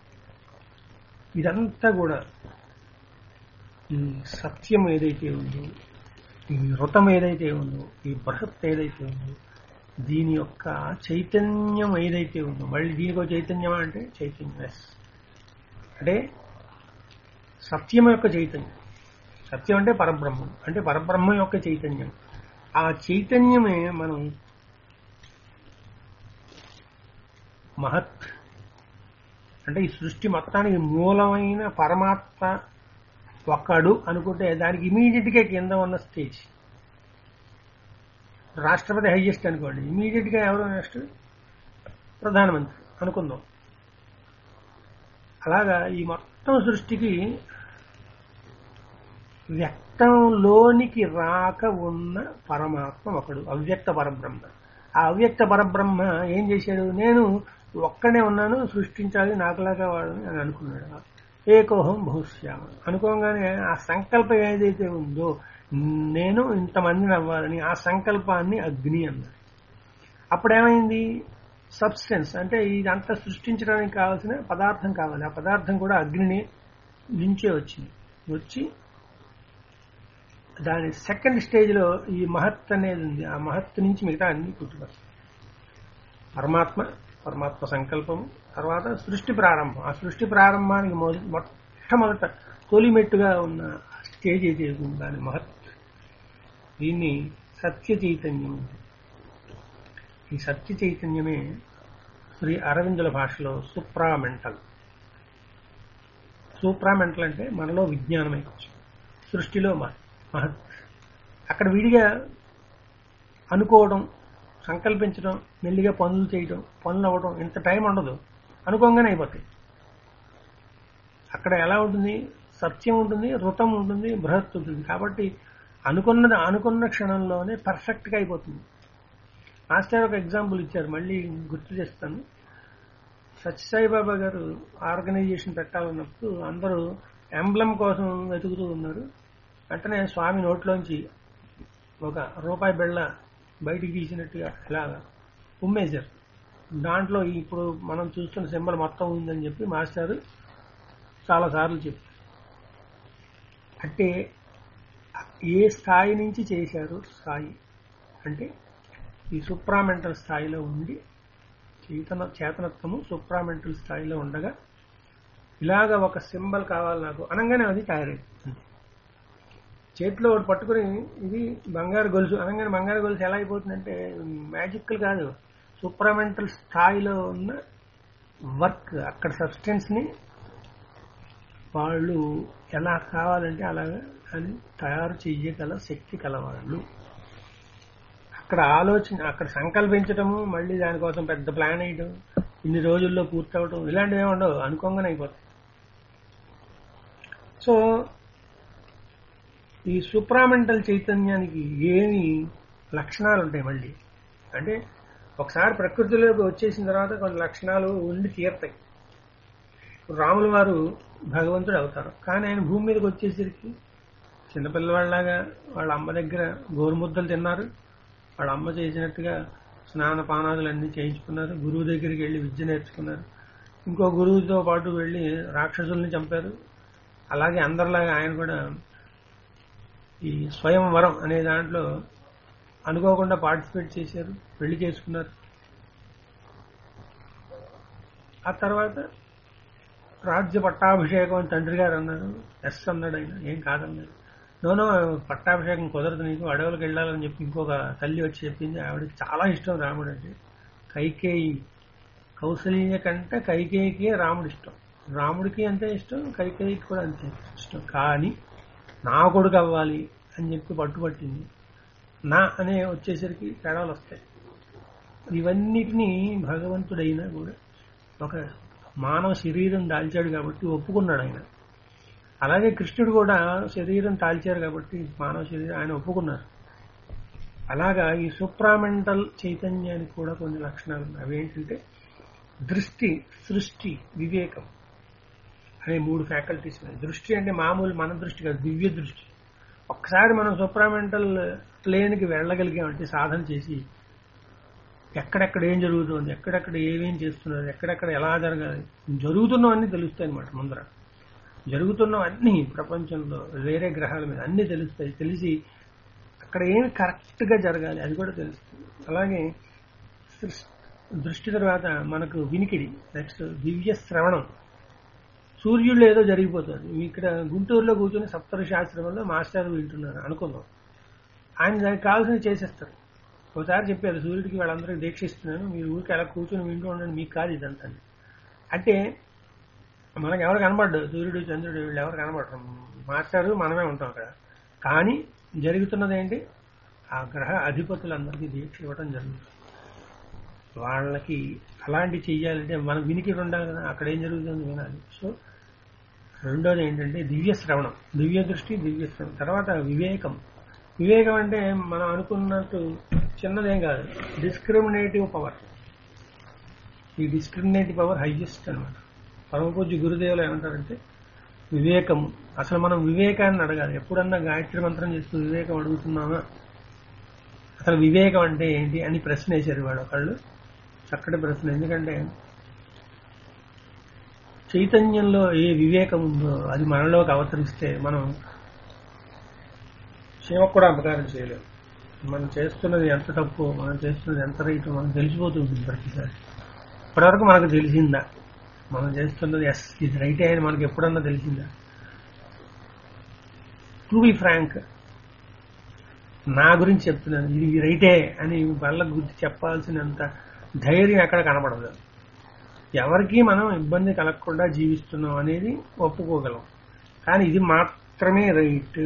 ఇదంతా కూడా ఈ సత్యం ఏదైతే ఉందో ఈ ఋతం ఏదైతే ఉందో ఈ బృహత్ ఏదైతే ఉందో దీని యొక్క చైతన్యం ఏదైతే ఉందో మళ్ళీ దీనికి ఒక చైతన్యం అంటే చైతన్యం ఎస్ అంటే సత్యం యొక్క చైతన్యం సత్యం అంటే పరబ్రహ్మం అంటే పరబ్రహ్మం యొక్క చైతన్యం ఆ చైతన్యమే మనం మహత్ అంటే ఈ సృష్టి మొత్తానికి మూలమైన పరమాత్మ ఒక్కడు అనుకుంటే దానికి ఇమీడియట్ గా కింద ఉన్న స్టేజ్ రాష్ట్రపతి హైయెస్ట్ అనుకోండి ఇమీడియట్ గా ఎవరు నెక్స్ట్ ప్రధానమంత్రి అనుకుందాం అలాగా ఈ మొత్తం సృష్టికి వ్యక్తంలోనికి రాక ఉన్న పరమాత్మ ఒకడు అవ్యక్త పరబ్రహ్మ ఆ అవ్యక్త పరబ్రహ్మ ఏం చేశాడు నేను ఒక్కడే ఉన్నాను సృష్టించాలి నాకులాగా వాడని అని అనుకున్నాడు ఏకోహం బహుశ్యామ అనుకోగానే ఆ సంకల్పం ఏదైతే ఉందో నేను ఇంతమందిని అవ్వాలని ఆ సంకల్పాన్ని అగ్ని అన్నాడు అప్పుడేమైంది సబ్స్టెన్స్ అంటే ఇదంతా సృష్టించడానికి కావాల్సిన పదార్థం కావాలి ఆ పదార్థం కూడా అగ్నిని నుంచే వచ్చింది వచ్చి దాని సెకండ్ స్టేజ్ లో ఈ మహత్ అనేది ఉంది ఆ మహత్ నుంచి మిగతా అన్ని పుట్టుకొస్తాయి పరమాత్మ పరమాత్మ సంకల్పము తర్వాత సృష్టి ప్రారంభం ఆ సృష్టి ప్రారంభానికి మొద- మొట్టమొదట తొలిమెట్టుగా ఉన్న స్టేజ్ ఏది ఉందో దాని మహత్ దీన్ని సత్య చైతన్యం ఈ సత్య చైతన్యమే శ్రీ అరవిందుల భాషలో సుప్రామెంటల్ సూప్రామెంటల్ అంటే మనలో విజ్ఞానమై సృష్టిలో మహత్ మహత్ అక్కడ విడిగా అనుకోవడం సంకల్పించడం మెల్లిగా పనులు చేయడం పనులు అవ్వడం ఇంత టైం ఉండదు అనుకోగానే అయిపోతాయి అక్కడ ఎలా ఉంటుంది సత్యం ఉంటుంది ఋతం ఉంటుంది బృహత్ ఉంటుంది కాబట్టి అనుకున్నది అనుకున్న క్షణంలోనే పర్ఫెక్ట్ గా అయిపోతుంది మాస్టర్ ఒక ఎగ్జాంపుల్ ఇచ్చారు మళ్ళీ గుర్తు చేస్తాను సత్యసాయిబాబా గారు ఆర్గనైజేషన్ పెట్టాలన్నప్పుడు అందరూ ఎంబ్లం కోసం వెతుకుతూ ఉన్నారు వెంటనే స్వామి నోట్లోంచి ఒక రూపాయి బిళ్ళ బయటికి తీసినట్టుగా ఇలాగా ఉమ్మేశారు దాంట్లో ఇప్పుడు మనం చూస్తున్న సింబల్ మొత్తం ఉందని చెప్పి మాస్టర్ చాలా సార్లు చెప్పారు అంటే ఏ స్థాయి నుంచి చేశారు స్థాయి అంటే ఈ సుప్రామెంటల్ స్థాయిలో ఉండి చేతన చేతనత్వము సుప్రామెంటల్ స్థాయిలో ఉండగా ఇలాగ ఒక సింబల్ కావాలి నాకు అనగానే అది తయారైంది చేతిలో ఒకటి పట్టుకుని ఇది బంగారు గొలుసు అనగానే బంగారు గొలుసు ఎలా అయిపోతుందంటే మ్యాజికల్ కాదు సూప్రామెంటల్ స్థాయిలో ఉన్న వర్క్ అక్కడ సబ్స్టెన్స్ ని వాళ్ళు ఎలా కావాలంటే అలాగా అని తయారు చెయ్యగల శక్తి కలవాళ్ళు అక్కడ ఆలోచన అక్కడ సంకల్పించడము మళ్ళీ దానికోసం పెద్ద ప్లాన్ వేయడం ఇన్ని రోజుల్లో పూర్తవడం ఇలాంటివి ఏమి ఉండవు అనుకోగానే అయిపోతాయి సో ఈ సుప్రామెంటల్ చైతన్యానికి ఏమి లక్షణాలు ఉంటాయి మళ్ళీ అంటే ఒకసారి ప్రకృతిలోకి వచ్చేసిన తర్వాత కొన్ని లక్షణాలు ఉండి తీరతాయి రాముల వారు భగవంతుడు అవుతారు కానీ ఆయన భూమి మీదకి వచ్చేసరికి చిన్నపిల్లవాళ్ళలాగా వాళ్ళ అమ్మ దగ్గర గోరుముద్దలు తిన్నారు వాళ్ళ అమ్మ చేసినట్టుగా స్నాన పానాదులు అన్ని చేయించుకున్నారు గురువు దగ్గరికి వెళ్ళి విద్య నేర్చుకున్నారు ఇంకో గురువుతో పాటు వెళ్ళి రాక్షసుల్ని చంపారు అలాగే అందరిలాగా ఆయన కూడా ఈ స్వయంవరం అనే దాంట్లో అనుకోకుండా పార్టిసిపేట్ చేశారు పెళ్లి చేసుకున్నారు ఆ తర్వాత రాజ్య పట్టాభిషేకం అని తండ్రి గారు అన్నారు ఎస్ అన్నాడు ఆయన ఏం కాదన్నారు నోనో పట్టాభిషేకం కుదరదు నీకు అడవులకు వెళ్ళాలని చెప్పి ఇంకొక తల్లి వచ్చి చెప్పింది ఆవిడకి చాలా ఇష్టం రాముడు అంటే కైకేయి కౌసల్య కంటే కైకేయికి రాముడు ఇష్టం రాముడికి అంతే ఇష్టం కైకేయికి కూడా అంతే ఇష్టం కానీ నా కొడుకు అవ్వాలి అని చెప్పి పట్టుబట్టింది నా అనే వచ్చేసరికి తేడాలు వస్తాయి ఇవన్నిటినీ భగవంతుడైనా కూడా ఒక మానవ శరీరం దాల్చాడు కాబట్టి ఒప్పుకున్నాడు ఆయన అలాగే కృష్ణుడు కూడా శరీరం తాల్చారు కాబట్టి మానవ శరీరం ఆయన ఒప్పుకున్నారు అలాగా ఈ సూప్రామెంటల్ చైతన్యానికి కూడా కొన్ని లక్షణాలు ఉన్నాయి అవేంటంటే దృష్టి సృష్టి వివేకం అనే మూడు ఫ్యాకల్టీస్ ఉన్నాయి దృష్టి అంటే మామూలు మన దృష్టి కాదు దివ్య దృష్టి ఒక్కసారి మనం సూప్రామెంటల్ ప్లేన్కి వెళ్ళగలిగామంటే సాధన చేసి ఎక్కడెక్కడ ఏం జరుగుతుంది ఎక్కడెక్కడ ఏమేం చేస్తున్నారు ఎక్కడెక్కడ ఎలా జరగాలి జరుగుతున్నవన్నీ తెలుస్తాయి అనమాట ముందర జరుగుతున్నవన్నీ ప్రపంచంలో వేరే గ్రహాల మీద అన్నీ తెలుస్తాయి తెలిసి అక్కడ ఏమి కరెక్ట్గా జరగాలి అది కూడా తెలుస్తుంది అలాగే సృష్టి దృష్టి తర్వాత మనకు వినికిడి నెక్స్ట్ దివ్య శ్రవణం సూర్యుడు ఏదో జరిగిపోతుంది ఇక్కడ గుంటూరులో కూర్చొని సప్తఋషి ఆశ్రమంలో మాస్టర్ వింటున్నారు అనుకుందాం ఆయన దానికి కావాల్సింది చేసేస్తారు ఒకసారి చెప్పారు సూర్యుడికి వాళ్ళందరికీ దీక్షిస్తున్నాను మీరు ఊరికి అలా కూర్చొని వింటూ ఉండండి మీకు కాదు ఇదంతా అంటే మనకు ఎవరు కనబడ్డు సూర్యుడు చంద్రుడు వీళ్ళు ఎవరు కనబడరు మాస్టారు మనమే ఉంటాం అక్కడ కానీ జరుగుతున్నది ఏంటి ఆ గ్రహ అధిపతులందరికీ దీక్ష ఇవ్వడం జరుగుతుంది వాళ్ళకి అలాంటి చెయ్యాలంటే మనం వినికి ఉండాలి కదా అక్కడ ఏం జరుగుతుంది వినాలి సో రెండోది ఏంటంటే దివ్య శ్రవణం దివ్య దృష్టి దివ్య శ్రవణం తర్వాత వివేకం వివేకం అంటే మనం అనుకున్నట్టు చిన్నదేం కాదు డిస్క్రిమినేటివ్ పవర్ ఈ డిస్క్రిమినేటివ్ పవర్ హైయెస్ట్ అనమాట పరమపూజ్య గురుదేవులు ఏమంటారంటే వివేకం అసలు మనం వివేకాన్ని అడగాలి ఎప్పుడన్నా గాయత్రి మంత్రం చేస్తూ వివేకం అడుగుతున్నామా అసలు వివేకం అంటే ఏంటి అని ప్రశ్న వేశారు వాడు ఒకళ్ళు చక్కటి ప్రశ్న ఎందుకంటే చైతన్యంలో ఏ వివేకం ఉందో అది మనలోకి అవతరిస్తే మనం శివకు కూడా అపకారం చేయలేము మనం చేస్తున్నది ఎంత తప్పు మనం చేస్తున్నది ఎంత రైట్ మనం తెలిసిపోతుంది ప్రతిసారి ఇప్పటివరకు మనకు తెలిసిందా మనం చేస్తున్నది ఎస్ ఇది రైటే అని మనకి ఎప్పుడన్నా తెలిసిందా టు బి ఫ్రాంక్ నా గురించి చెప్తున్నాను ఇది రైటే అని వాళ్ళకు గుర్తు చెప్పాల్సినంత ధైర్యం ఎక్కడ కనపడదు ఎవరికి మనం ఇబ్బంది కలగకుండా జీవిస్తున్నాం అనేది ఒప్పుకోగలం కానీ ఇది మాత్రమే రైట్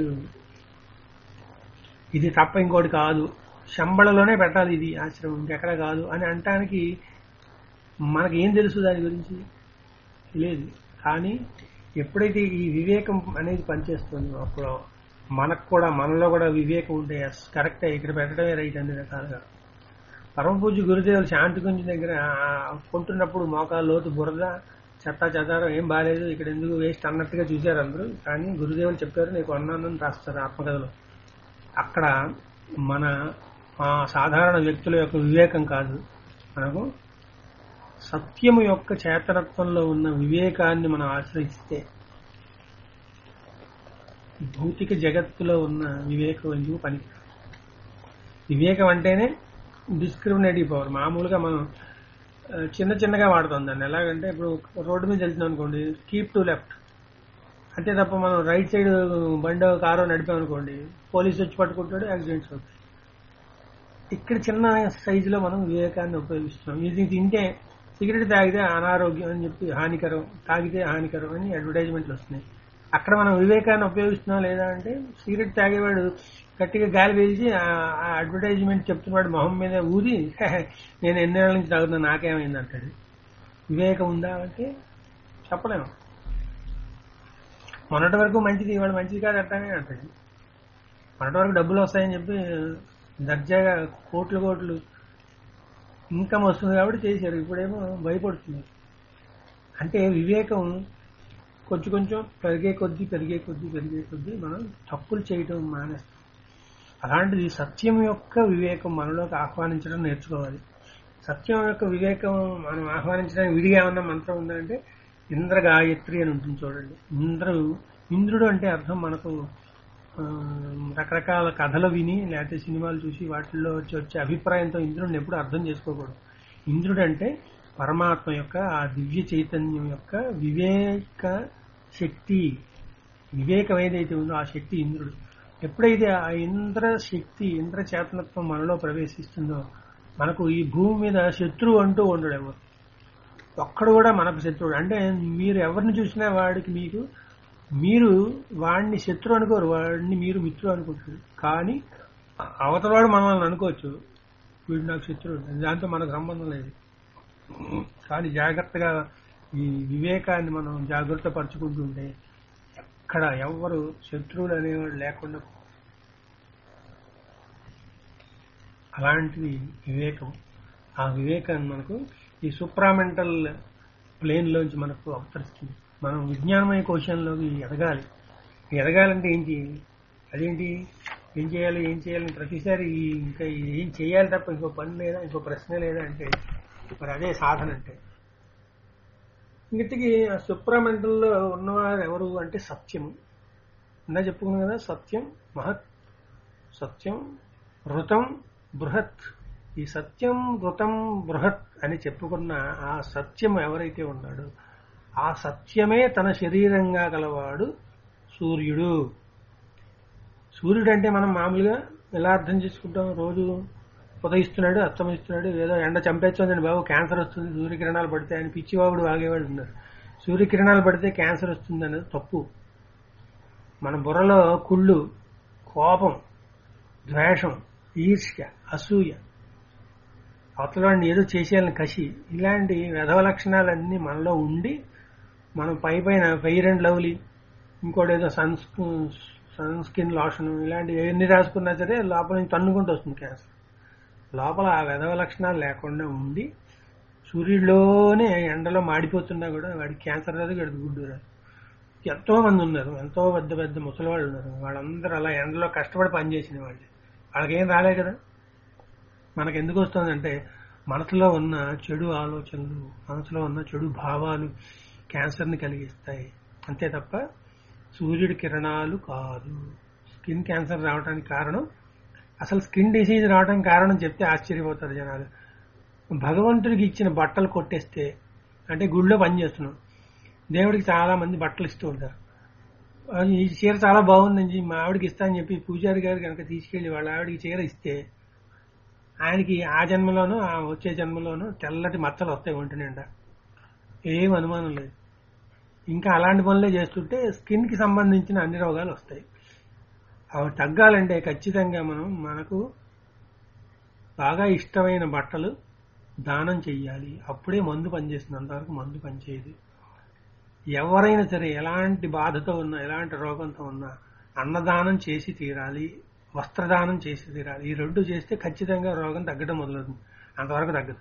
ఇది తప్ప ఇంకోటి కాదు శంబళలోనే పెట్టాలి ఇది ఆశ్రమం ఇంకెక్కడ కాదు అని అంటానికి మనకి ఏం తెలుసు దాని గురించి లేదు కానీ ఎప్పుడైతే ఈ వివేకం అనేది పనిచేస్తుందో అప్పుడు మనకు కూడా మనలో కూడా వివేకం ఉంటే ఎస్ కరెక్టే ఇక్కడ పెట్టడమే రైట్ అన్ని రకాలుగా పరమ పూజ్య గురుదేవులు శాంతి గుంజి దగ్గర ఆ, కొంటున్నప్పుడు మోకాలు లోతు బురద చెత్త చెదారం ఏం బాగాలేదు ఇక్కడ ఎందుకు వేస్ట్ అన్నట్టుగా చూశారు అందరూ కానీ గురుదేవులు చెప్పారు నీకు అన్నానని రాస్తారు ఆత్మకథలో అక్కడ మన ఆ సాధారణ వ్యక్తుల యొక్క వివేకం కాదు మనకు సత్యము యొక్క చేతనత్వంలో ఉన్న వివేకాన్ని మనం ఆశ్రయిస్తే భౌతిక జగత్తులో ఉన్న వివేకం ఎందుకు పనికి వివేకం అంటేనే డిస్క్రిమినేటివ్ పవర్ మామూలుగా మనం ఆ, చిన్న చిన్నగా వాడుతాం దాన్ని ఎలాగంటే ఇప్పుడు రోడ్డు మీద వెళ్తున్నాం అనుకోండి కీప్ టు లెఫ్ట్ అంతే తప్ప మనం రైట్ సైడ్ బండి కారు నడిపాం అనుకోండి పోలీసు వచ్చి పట్టుకుంటాడు యాక్సిడెంట్స్ అవుతాయి ఇక్కడ చిన్న సైజులో మనం వివేకాన్ని ఉపయోగిస్తున్నాం ఇది తింటే సిగరెట్ తాగితే అనారోగ్యం అని చెప్పి హానికరం తాగితే హానికరం అని అడ్వర్టైజ్మెంట్లు వస్తున్నాయి అక్కడ మనం వివేకాన్ని ఉపయోగిస్తున్నాం లేదా అంటే సిగరెట్ తాగేవాడు గట్టిగా గాలి వేసి ఆ అడ్వర్టైజ్మెంట్ చెప్తున్నాడు మొహం మీద ఊది నేను ఎన్నేళ్ళ నుంచి తాగుతున్నా నాకేమైంది అంటాడు వివేకం ఉందా అంటే చెప్పలేము మొన్నటి వరకు మంచిది ఇవాళ మంచిది కాదు అంటానే అంటాడు మొన్నటి వరకు డబ్బులు వస్తాయని చెప్పి దర్జాగా కోట్లు కోట్లు ఇన్కమ్ వస్తుంది కాబట్టి చేశారు ఇప్పుడేమో భయపడుతున్నారు అంటే వివేకం కొంచెం కొంచెం పెరిగే కొద్దీ పెరిగే కొద్దీ పెరిగే కొద్దీ మనం తప్పులు చేయటం మానేస్తాం అలాంటిది సత్యం యొక్క వివేకం మనలోకి ఆహ్వానించడం నేర్చుకోవాలి సత్యం యొక్క వివేకం మనం ఆహ్వానించడానికి విడిగా ఏమన్నా మంత్రం ఉందంటే ఇంద్ర గాయత్రి అని ఉంటుంది చూడండి ఇంద్రుడు ఇంద్రుడు అంటే అర్థం మనకు ఆ, రకరకాల కథలు విని లేకపోతే సినిమాలు చూసి వాటిల్లో వచ్చి వచ్చే అభిప్రాయంతో ఇంద్రుడిని ఎప్పుడు అర్థం చేసుకోకూడదు ఇంద్రుడు అంటే పరమాత్మ యొక్క ఆ దివ్య చైతన్యం యొక్క వివేక శక్తి వివేకం ఏదైతే ఉందో ఆ శక్తి ఇంద్రుడు ఎప్పుడైతే ఆ ఇంద్ర శక్తి ఇంద్ర చేతనత్వం మనలో ప్రవేశిస్తుందో మనకు ఈ భూమి మీద శత్రువు అంటూ ఉండడు ఎవరు ఒక్కడు కూడా మనకు శత్రువుడు అంటే మీరు ఎవరిని చూసినా వాడికి మీకు మీరు వాడిని శత్రువు అనుకోరు వాడిని మీరు మిత్రుడు అనుకుంటారు కానీ అవతలవాడు మనల్ని అనుకోవచ్చు వీడు నాకు శత్రువు దాంతో మనకు సంబంధం లేదు కానీ జాగ్రత్తగా ఈ వివేకాన్ని మనం జాగ్రత్త పరుచుకుంటుంటే ఎక్కడ ఎవరు శత్రువులు అనేవాడు లేకుండా అలాంటిది వివేకం ఆ వివేకాన్ని మనకు ఈ సూప్రామెంటల్ ప్లేన్ లోంచి మనకు అవతరిస్తుంది మనం విజ్ఞానమయ కోశంలోకి ఎదగాలి ఎదగాలంటే ఏం చేయాలి అదేంటి ఏం చేయాలి ఏం చేయాలని ప్రతిసారి ఈ ఇంకా ఏం చేయాలి తప్ప ఇంకో పని లేదా ఇంకో ప్రశ్న లేదా అంటే మరి అదే సాధన అంటే ఇంకటికి ఆ సుప్రామెంటల్లో ఉన్నవారు ఎవరు అంటే సత్యము ఇందా చెప్పుకున్నాం కదా సత్యం మహత్ సత్యం ఋతం బృహత్ ఈ సత్యం ఋతం బృహత్ అని చెప్పుకున్న ఆ సత్యం ఎవరైతే ఉన్నాడో ఆ సత్యమే తన శరీరంగా గలవాడు సూర్యుడు సూర్యుడు అంటే మనం మామూలుగా ఎలా అర్థం చేసుకుంటాం రోజు ఉదయిస్తున్నాడు అస్తమిస్తున్నాడు ఏదో ఎండ చంపేస్తుందండి బాబు క్యాన్సర్ వస్తుంది సూర్యకిరణాలు పడితే అని పిచ్చివాగుడు వాగేవాడు ఉన్నారు సూర్యకిరణాలు పడితే క్యాన్సర్ వస్తుంది అనేది తప్పు మన బుర్రలో కుళ్ళు కోపం ద్వేషం ఈర్ష్య అసూయ అవతలవాడిని ఏదో చేసేయాలని కసి ఇలాంటి వ్యధవ లక్షణాలన్నీ మనలో ఉండి మనం పై పైన ఫెయిర్ అండ్ లవ్లీ ఇంకోటి ఏదో సన్ సన్ స్కిన్ లోషన్ ఇలాంటి ఎన్ని రాసుకున్నా సరే లోపల నుంచి తన్నుకుంటూ వస్తుంది క్యాన్సర్ లోపల ఆ వ్యధవ లక్షణాలు లేకుండా ఉండి సూర్యుడిలోనే ఎండలో మాడిపోతున్నా కూడా వాడికి క్యాన్సర్ రాదు వాడికి గుడ్డు రాదు ఎంతో మంది ఉన్నారు ఎంతో పెద్ద పెద్ద ముసలి వాళ్ళు ఉన్నారు వాళ్ళందరూ అలా ఎండలో కష్టపడి పనిచేసిన వాళ్ళు వాళ్ళకేం రాలే కదా మనకు ఎందుకు వస్తుందంటే మనసులో ఉన్న చెడు ఆలోచనలు మనసులో ఉన్న చెడు భావాలు క్యాన్సర్ని కలిగిస్తాయి అంతే తప్ప సూర్యుడి కిరణాలు కాదు స్కిన్ క్యాన్సర్ రావడానికి కారణం అసలు స్కిన్ డిసీజ్ రావడానికి కారణం చెప్తే ఆశ్చర్యపోతారు జనాలు భగవంతుడికి ఇచ్చిన బట్టలు కొట్టేస్తే అంటే గుళ్ళో పని చేస్తున్నాం దేవుడికి చాలా మంది బట్టలు ఇస్తూ ఉంటారు అది ఈ చీర చాలా బాగుందని మా ఆవిడకి ఇస్తా అని చెప్పి పూజారి గారు కనుక తీసుకెళ్లి వాళ్ళ ఆవిడకి చీర ఇస్తే ఆయనకి ఆ జన్మలోనూ ఆ వచ్చే జన్మలోనూ తెల్లటి మచ్చలు వస్తాయి ఒంటి నిండా ఏం అనుమానం లేదు ఇంకా అలాంటి పనులే చేస్తుంటే స్కిన్ కి సంబంధించిన అన్ని రోగాలు వస్తాయి అవి తగ్గాలంటే ఖచ్చితంగా మనం మనకు బాగా ఇష్టమైన బట్టలు దానం చెయ్యాలి అప్పుడే మందు పనిచేస్తుంది అంతవరకు మందు పనిచేయదు ఎవరైనా సరే ఎలాంటి బాధతో ఉన్నా ఎలాంటి రోగంతో ఉన్నా అన్నదానం చేసి తీరాలి వస్త్రదానం చేసి తీరాలి ఈ రెండు చేస్తే ఖచ్చితంగా రోగం తగ్గడం మొదలవుతుంది అంతవరకు తగ్గదు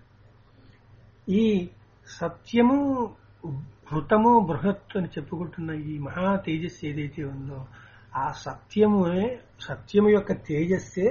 ఈ సత్యము హృతము బృహత్ అని చెప్పుకుంటున్న ఈ మహా తేజస్సు ఏదైతే ఉందో ఆ సత్యమే సత్యము యొక్క తేజస్సే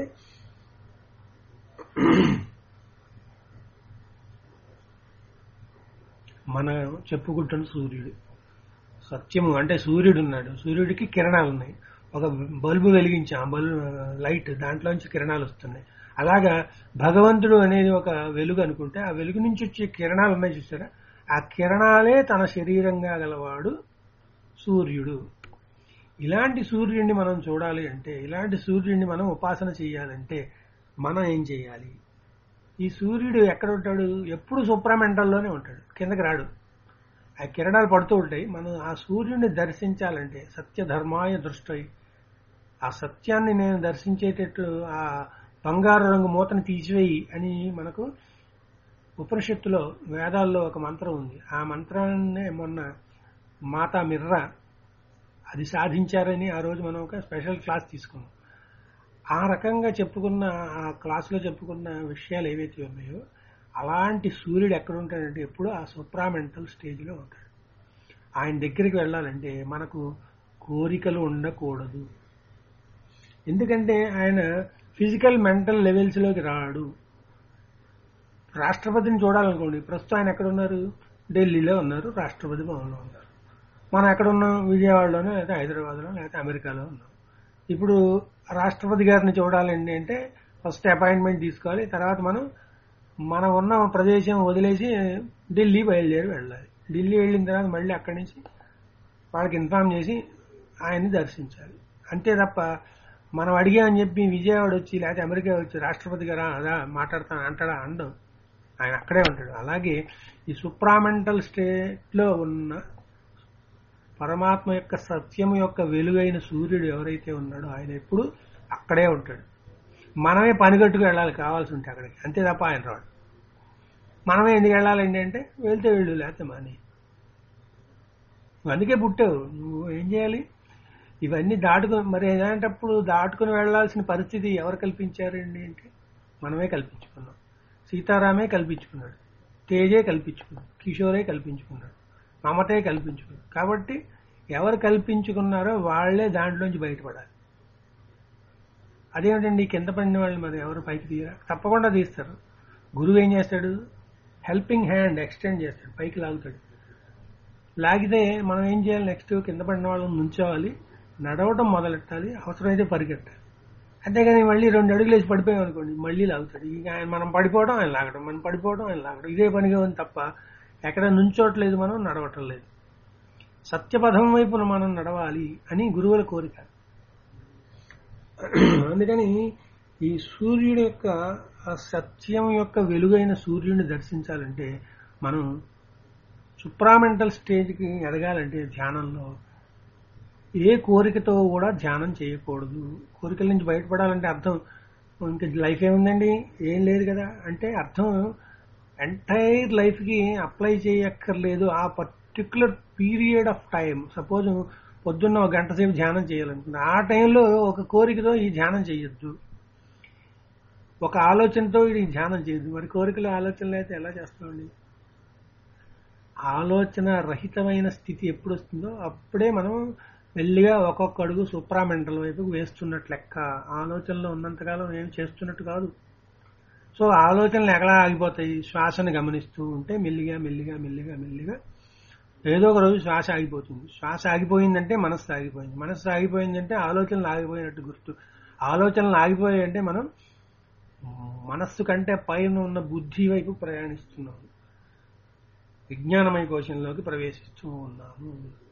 మన చెప్పుకుంటున్న సూర్యుడు సత్యము అంటే సూర్యుడు ఉన్నాడు సూర్యుడికి కిరణాలు ఉన్నాయి ఒక బల్బు వెలిగించాం ఆ బల్బు లైట్ దాంట్లోంచి కిరణాలు వస్తున్నాయి అలాగా భగవంతుడు అనేది ఒక వెలుగు అనుకుంటే ఆ వెలుగు నుంచి వచ్చే కిరణాలు ఉన్నాయి చూసారా ఆ కిరణాలే తన శరీరంగా గలవాడు సూర్యుడు ఇలాంటి సూర్యుడిని మనం చూడాలి అంటే ఇలాంటి సూర్యుడిని మనం ఉపాసన చేయాలంటే మనం ఏం చేయాలి ఈ సూర్యుడు ఎక్కడ ఉంటాడు ఎప్పుడు సూప్రామెంటల్లోనే ఉంటాడు కిందకి రాడు ఆ కిరణాలు పడుతూ ఉంటాయి మనం ఆ సూర్యుడిని దర్శించాలంటే సత్య ధర్మాయ దృష్టి ఆ సత్యాన్ని నేను దర్శించేటట్టు ఆ బంగారు రంగు మూతను తీసివేయి అని మనకు ఉపనిషత్తులో వేదాల్లో ఒక మంత్రం ఉంది ఆ మంత్రాన్నే మొన్న మాతా మిర్రా అది సాధించారని ఆ రోజు మనం ఒక స్పెషల్ క్లాస్ తీసుకున్నాం ఆ రకంగా చెప్పుకున్న ఆ క్లాసులో చెప్పుకున్న విషయాలు ఏవైతే ఉన్నాయో అలాంటి సూర్యుడు ఎక్కడ ఉంటాడంటే ఎప్పుడు ఆ సూప్రామెంటల్ స్టేజ్లో ఉంటాడు ఆయన దగ్గరికి వెళ్ళాలంటే మనకు కోరికలు ఉండకూడదు ఎందుకంటే ఆయన ఫిజికల్ మెంటల్ లెవెల్స్లోకి రాడు రాష్ట్రపతిని చూడాలనుకోండి ప్రస్తుతం ఆయన ఎక్కడ ఉన్నారు ఢిల్లీలో ఉన్నారు రాష్ట్రపతి భవన్లో ఉన్నారు మనం ఎక్కడ ఉన్నాం విజయవాడలోనో లేదా హైదరాబాద్లో లేకపోతే అమెరికాలో ఉన్నాం ఇప్పుడు రాష్ట్రపతి గారిని చూడాలండి అంటే ఫస్ట్ అపాయింట్మెంట్ తీసుకోవాలి తర్వాత మనం మనం ఉన్న ప్రదేశం వదిలేసి ఢిల్లీ బయలుదేరి వెళ్ళాలి ఢిల్లీ వెళ్ళిన తర్వాత మళ్ళీ అక్కడి నుంచి వాళ్ళకి ఇన్ఫార్మ్ చేసి ఆయన్ని దర్శించాలి అంతే తప్ప మనం అడిగామని చెప్పి విజయవాడ వచ్చి లేకపోతే అమెరికా వచ్చి రాష్ట్రపతి గారా అదా మాట్లాడతాను అంటాడా అండం ఆయన అక్కడే ఉంటాడు అలాగే ఈ సుప్రామెంటల్ స్టేట్ లో ఉన్న పరమాత్మ యొక్క సత్యం యొక్క వెలుగైన సూర్యుడు ఎవరైతే ఉన్నాడో ఆయన ఎప్పుడు అక్కడే ఉంటాడు మనమే పనిగట్టుకు వెళ్ళాలి కావాల్సి ఉంటే అక్కడికి అంతే తప్ప ఆయన రాడు మనమే ఎందుకు వెళ్ళాలండి అంటే వెళ్తే వెళ్ళు లేకపోతే మాని నువ్వు అందుకే పుట్టావు నువ్వు ఏం చేయాలి ఇవన్నీ దాటుకుని మరి ఇలాంటప్పుడు దాటుకుని వెళ్లాల్సిన పరిస్థితి ఎవరు కల్పించారండి అంటే మనమే కల్పించుకున్నాం సీతారామే కల్పించుకున్నాడు తేజే కల్పించుకున్నాడు కిషోరే కల్పించుకున్నాడు మమతే కల్పించుకున్నాడు కాబట్టి ఎవరు కల్పించుకున్నారో వాళ్లే దాంట్లోంచి బయటపడాలి అదేమిటండి కింద పడిన వాళ్ళు మరి ఎవరు పైకి తీయరా తప్పకుండా తీస్తారు గురువు ఏం చేస్తాడు హెల్పింగ్ హ్యాండ్ ఎక్స్టెండ్ చేస్తాడు పైకి లాగుతాడు లాగితే మనం ఏం చేయాలి నెక్స్ట్ కింద పడిన వాళ్ళని నుంచోవాలి నడవటం మొదలెట్టాలి అవసరమైతే పరిగెట్టాలి అంతేగాని మళ్ళీ రెండు అడుగులు వేసి పడిపోయాం అనుకోండి మళ్ళీ లాగుతాడు ఇక ఆయన మనం పడిపోవడం ఆయన లాగడం మనం పడిపోవడం ఆయన లాగడం ఇదే పనిగా ఉంది తప్ప ఎక్కడ నుంచోట్లేదు మనం నడవటం లేదు సత్యపథం వైపున మనం నడవాలి అని గురువుల కోరిక అందుకని ఈ సూర్యుడి యొక్క ఆ సత్యం యొక్క వెలుగైన సూర్యుడిని దర్శించాలంటే మనం సుప్రామెంటల్ స్టేజ్కి ఎదగాలంటే ధ్యానంలో ఏ కోరికతో కూడా ధ్యానం చేయకూడదు కోరికల నుంచి బయటపడాలంటే అర్థం ఇంకా లైఫ్ ఏముందండి ఏం లేదు కదా అంటే అర్థం ఎంటైర్ లైఫ్కి అప్లై చేయక్కర్లేదు ఆ particular period of time suppose పొద్దున్న ఒక గంట సేపు ధ్యానం చేయాలనుకుంటా ఆ టైంలో ఒక కోరికతో ఈ ధ్యానం చేయొద్దు ఒక ఆలోచనతో ఇది ధ్యానం చేయొద్దు మరి కోరికలు ఆలోచనలు అయితే ఎలా చేస్తామండి ఆలోచన రహితమైన స్థితి ఎప్పుడు వస్తుందో అప్పుడే మనం మెల్లిగా ఒక్కొక్క అడుగు సుప్రామెంటల్ వైపుకు వేస్తున్నట్లు లెక్క ఆలోచనలో ఉన్నంతకాలం ఏం చేస్తున్నట్టు కాదు సో ఆలోచనలు ఎక్కడ ఆగిపోతాయి శ్వాసను గమనిస్తూ ఉంటే మెల్లిగా మెల్లిగా మెల్లిగా మెల్లిగా ఏదో ఒక రోజు శ్వాస ఆగిపోతుంది శ్వాస ఆగిపోయిందంటే మనస్సు ఆగిపోయింది మనస్సు ఆగిపోయిందంటే ఆలోచనలు ఆగిపోయినట్టు గుర్తు ఆలోచనలు ఆగిపోయాయంటే మనం మనస్సు కంటే పైన ఉన్న బుద్ధి వైపు ప్రయాణిస్తున్నాము విజ్ఞానమయ కోశంలోకి ప్రవేశిస్తూ ఉన్నాము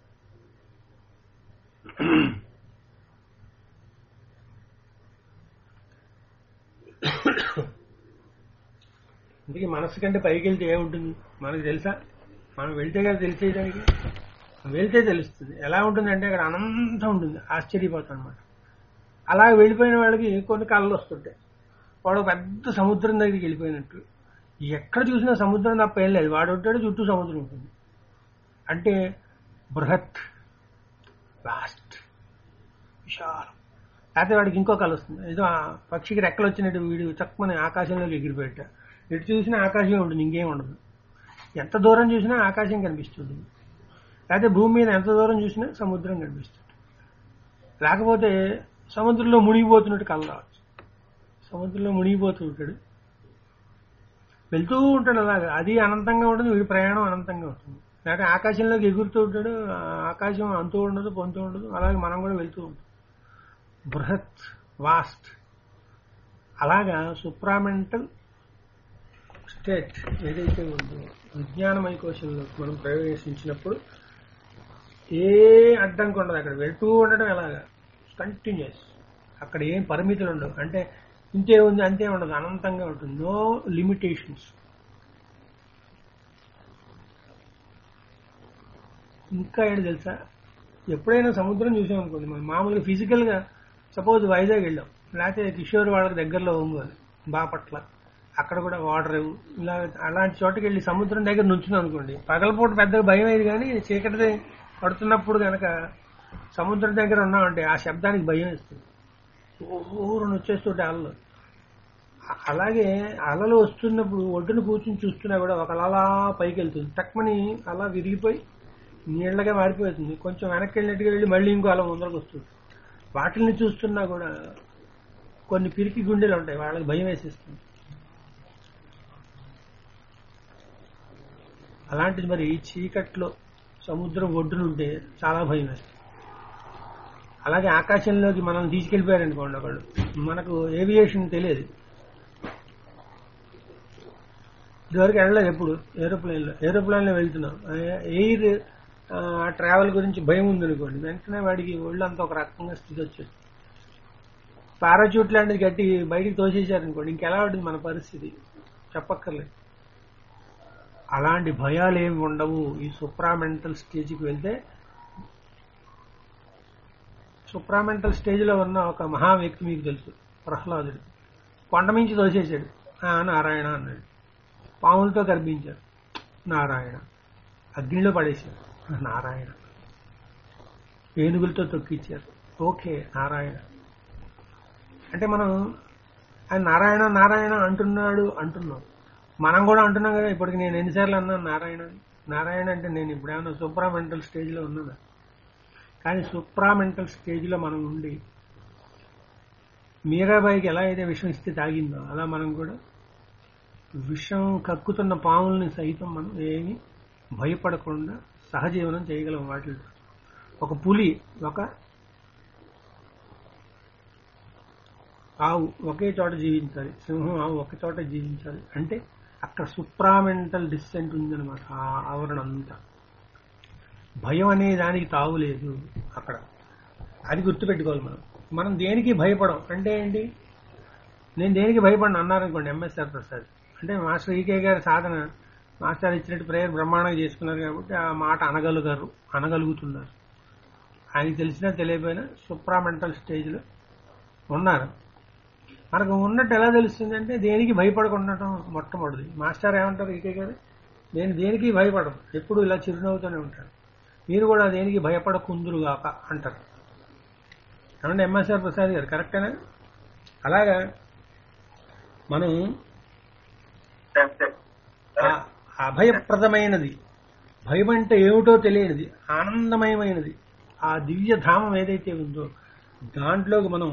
అందుకే మనస్సు కంటే పైకి వెళ్తే ఏముంటుంది మనకు తెలుసా మనం వెళ్తే కదా తెలిసేదానికి వెళ్తే తెలుస్తుంది ఎలా ఉంటుంది అంటే అక్కడ అనంతం ఉంటుంది ఆశ్చర్యపోతాం అనమాట అలా వెళ్ళిపోయిన వాళ్ళకి కొన్ని కళ్ళు వస్తుంటాయి వాడు పెద్ద సముద్రం దగ్గరికి వెళ్ళిపోయినట్టు ఎక్కడ చూసినా సముద్రం తప్ప ఏం లేదు వాడు ఉంటాడు చుట్టూ సముద్రం ఉంటుంది అంటే బృహత్ లాస్ట్ విశాలం లేకపోతే వాడికి ఇంకో కళ వస్తుంది ఏదో ఆ పక్షికి రెక్కలు వచ్చినట్టు వీడు చక్కమని ఆకాశంలోకి ఎగిరిపోయేట ఎటు చూసినా ఆకాశమే ఉంటుంది ఇంకేం ఉండదు ఎంత దూరం చూసినా ఆకాశం కనిపిస్తుంది లేకపోతే భూమి మీద ఎంత దూరం చూసినా సముద్రం కనిపిస్తుంది లేకపోతే సముద్రంలో మునిగిపోతున్నట్టు కళ రావచ్చు సముద్రంలో మునిగిపోతూ ఉంటాడు వెళ్తూ ఉంటాడు అలాగా అది అనంతంగా ఉంటుంది వీడి ప్రయాణం అనంతంగా ఉంటుంది లేకపోతే ఆకాశంలోకి ఎగురుతూ ఉంటాడు ఆ ఆకాశం అంతూ ఉండదు పొంతూ ఉండదు అలాగే మనం కూడా వెళ్తూ ఉంటాం బృహత్ వాస్ట్ అలాగా సుప్రామెంటల్ స్టేట్ ఏదైతే ఉందో విజ్ఞానమయ కోశంలో మనం ప్రవేశించినప్పుడు ఏ అడ్డంకి ఉండదు అక్కడ వెళ్తూ ఉండడం ఎలాగా కంటిన్యూస్ అక్కడ ఏం పరిమితులు ఉండవు అంటే ఇంతే ఉంది అంతే ఉండదు అనంతంగా ఉంటుంది నో లిమిటేషన్స్ ఇంకా ఏంటి తెలుసా ఎప్పుడైనా సముద్రం చూసామనుకోండి మనం మామూలుగా ఫిజికల్ గా సపోజ్ వైజాగ్ వెళ్ళాం లేకపోతే కిషోర్ వాళ్ళకి దగ్గరలో ఒంగోలు బాపట్ల అక్కడ కూడా వాటర్ ఇలా అలాంటి చోటకి వెళ్ళి సముద్రం దగ్గర నుంచున్నాం అనుకోండి పగలపూట పెద్దగా భయం అయ్యేది కానీ చీకటి పడుతున్నప్పుడు కనుక సముద్రం దగ్గర ఉన్నామంటే ఆ శబ్దానికి భయం వేస్తుంది ఊరుని వచ్చేస్తుంటే అలలు అ- అలాగే అలలు వస్తున్నప్పుడు ఒడ్డున కూర్చుని చూస్తున్నా కూడా ఒక అలా పైకి వెళ్తుంది టక్మని అలా విరిగిపోయి నీళ్లగా మారిపోతుంది కొంచెం వెనక్కి వెళ్ళినట్టుగా వెళ్ళి మళ్ళీ ఇంకో అలా ముందరకు వస్తుంది వాటిని చూస్తున్నా కూడా కొన్ని పిరికి గుండెలు ఉంటాయి వాళ్ళకి భయం వేసేస్తుంది అలాంటిది మరి ఈ చీకట్లో సముద్రం ఒడ్డునుంటే చాలా భయం వేస్తుంది అలాగే ఆకాశంలోకి మనం తీసుకెళ్లిపోయారు అనుకోండి ఒకళ్ళు మనకు ఏవియేషన్ తెలియదు ఇదివరకు వెళ్ళలేదు ఎప్పుడు ఏరోప్లేన్లో ఏరోప్లేన్లో వెళ్తున్నాం ఎయిర్ ట్రావెల్ గురించి భయం ఉంది అనుకోండి వెంటనే వాడికి ఒళ్ళంతా ఒక రకంగా స్థితి వచ్చేది పారాచూట్ లాంటిది గట్టి బయటికి తోసేశారనుకోండి ఇంకెలా ఉంటుంది మన పరిస్థితి చెప్పక్కర్లేదు అలాంటి భయాలు ఏమి ఉండవు ఈ సుప్రామెంటల్ స్టేజ్కి వెళ్తే సుప్రామెంటల్ స్టేజ్లో ఉన్న ఒక మహా వ్యక్తి మీకు తెలుసు ప్రహ్లాదుడు కొండ మించి తోసేశాడు "ఆ, నారాయణ అన్నాడు పాములతో గర్భించారు నారాయణ అగ్నిలో పడేశారు నారాయణ ఏనుగులతో తొక్కిచ్చారు ఓకే నారాయణ అంటే మనం ఆయన నారాయణ నారాయణ అంటున్నాడు అంటున్నాం మనం కూడా అంటున్నాం కదా ఇప్పటికి నేను ఎన్నిసార్లు అన్నాను నారాయణ అని. నారాయణ అంటే నేను ఇప్పుడు ఏమన్నా సూప్రామెంటల్ స్టేజ్లో ఉన్నాను కానీ సూప్రామెంటల్ స్టేజ్లో మనం ఉండి మీరాబాయికి ఎలా అయితే విషం ఇస్తే తాగిందో అలా మనం కూడా విషం కక్కుతున్న పాముల్ని సైతం మనం ఏమి భయపడకుండా సహజీవనం చేయగలం వాటితో ఒక పులి ఒక ఆవు ఒకే చోట జీవించాలి సింహం ఆవు ఒక చోట జీవించాలి అంటే అక్కడ సుప్రామెంటల్ డిస్సెంట్ ఉందన్నమాట ఆ ఆవరణ అంతా భయం అనే దానికి తావు లేదు అక్కడ అది గుర్తుపెట్టుకోవాలి మనం మనం దేనికి భయపడం అంటే ఏంటి నేను దేనికి భయపడను అన్నారనుకోండి ఎంఎస్ఆర్ ప్రసాద్ అంటే మాస్టర్ ఈకే గారి సాధన మాస్టర్ ఇచ్చినట్టు ప్రేయర్ బ్రహ్మాండంగా చేసుకున్నారు కాబట్టి ఆ మాట అనగలుగారు అనగలుగుతున్నారు ఆయనకి తెలిసినా తెలియపోయినా సుప్రామెంటల్ స్టేజ్లో ఉన్నారు మనకు ఉన్నట్టు ఎలా తెలుస్తుంది అంటే దేనికి భయపడకుండా ఉండటం మొట్టమొదటిది మాస్టర్ ఏమంటారు ఈకే గారు నేను దేనికి భయపడను ఎప్పుడు ఇలా చిరునవ్వుతూనే ఉంటాను మీరు కూడా దేనికి భయపడకుందురుగాక అంటారు ఏమంటే ఎంఎస్ఆర్ ప్రసాద్ గారు కరెక్టేనా అలాగా మనం ఆ అభయప్రదమైనది భయం అంటే ఏమిటో తెలియనిది ఆనందమయమైనది ఆ దివ్యధామం ఏదైతే ఉందో దాంట్లోకి మనం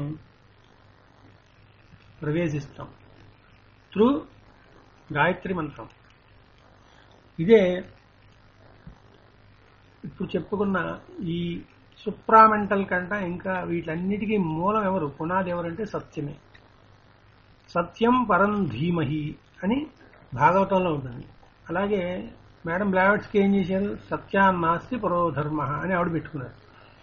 ప్రవేశిస్తాం త్రూ గాయత్రి మంత్రం ఇదే ఇప్పుడు చెప్పుకున్న ఈ సుప్రామెంటల్ కంట ఇంకా వీటన్నిటికీ మూలం ఎవరు పునాది ఎవరంటే సత్యమే సత్యం పరం ధీమహి అని భాగవతంలో ఉంటుంది అలాగే మేడం బ్లావెట్స్కి ఏం చేశారు సత్యాన్నాస్తి పరోధర్మ అని ఆవిడ పెట్టుకున్నారు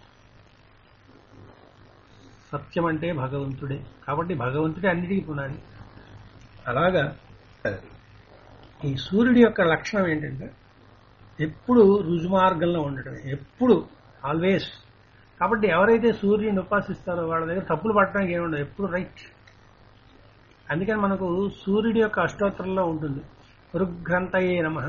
సత్యం అంటే భగవంతుడే కాబట్టి భగవంతుడే అన్నిటికీ పునాది అలాగా ఈ సూర్యుడి యొక్క లక్షణం ఏంటంటే ఎప్పుడు రుజుమార్గంలో ఉండటమే ఎప్పుడు ఆల్వేస్ కాబట్టి ఎవరైతే సూర్యుని ఉపాసిస్తారో వాళ్ళ దగ్గర తప్పులు పట్టడానికి ఏముండదు ఎప్పుడు రైట్ అందుకని మనకు సూర్యుడి యొక్క అష్టోత్తరంలో ఉంటుంది రుగ్రంథయే నమ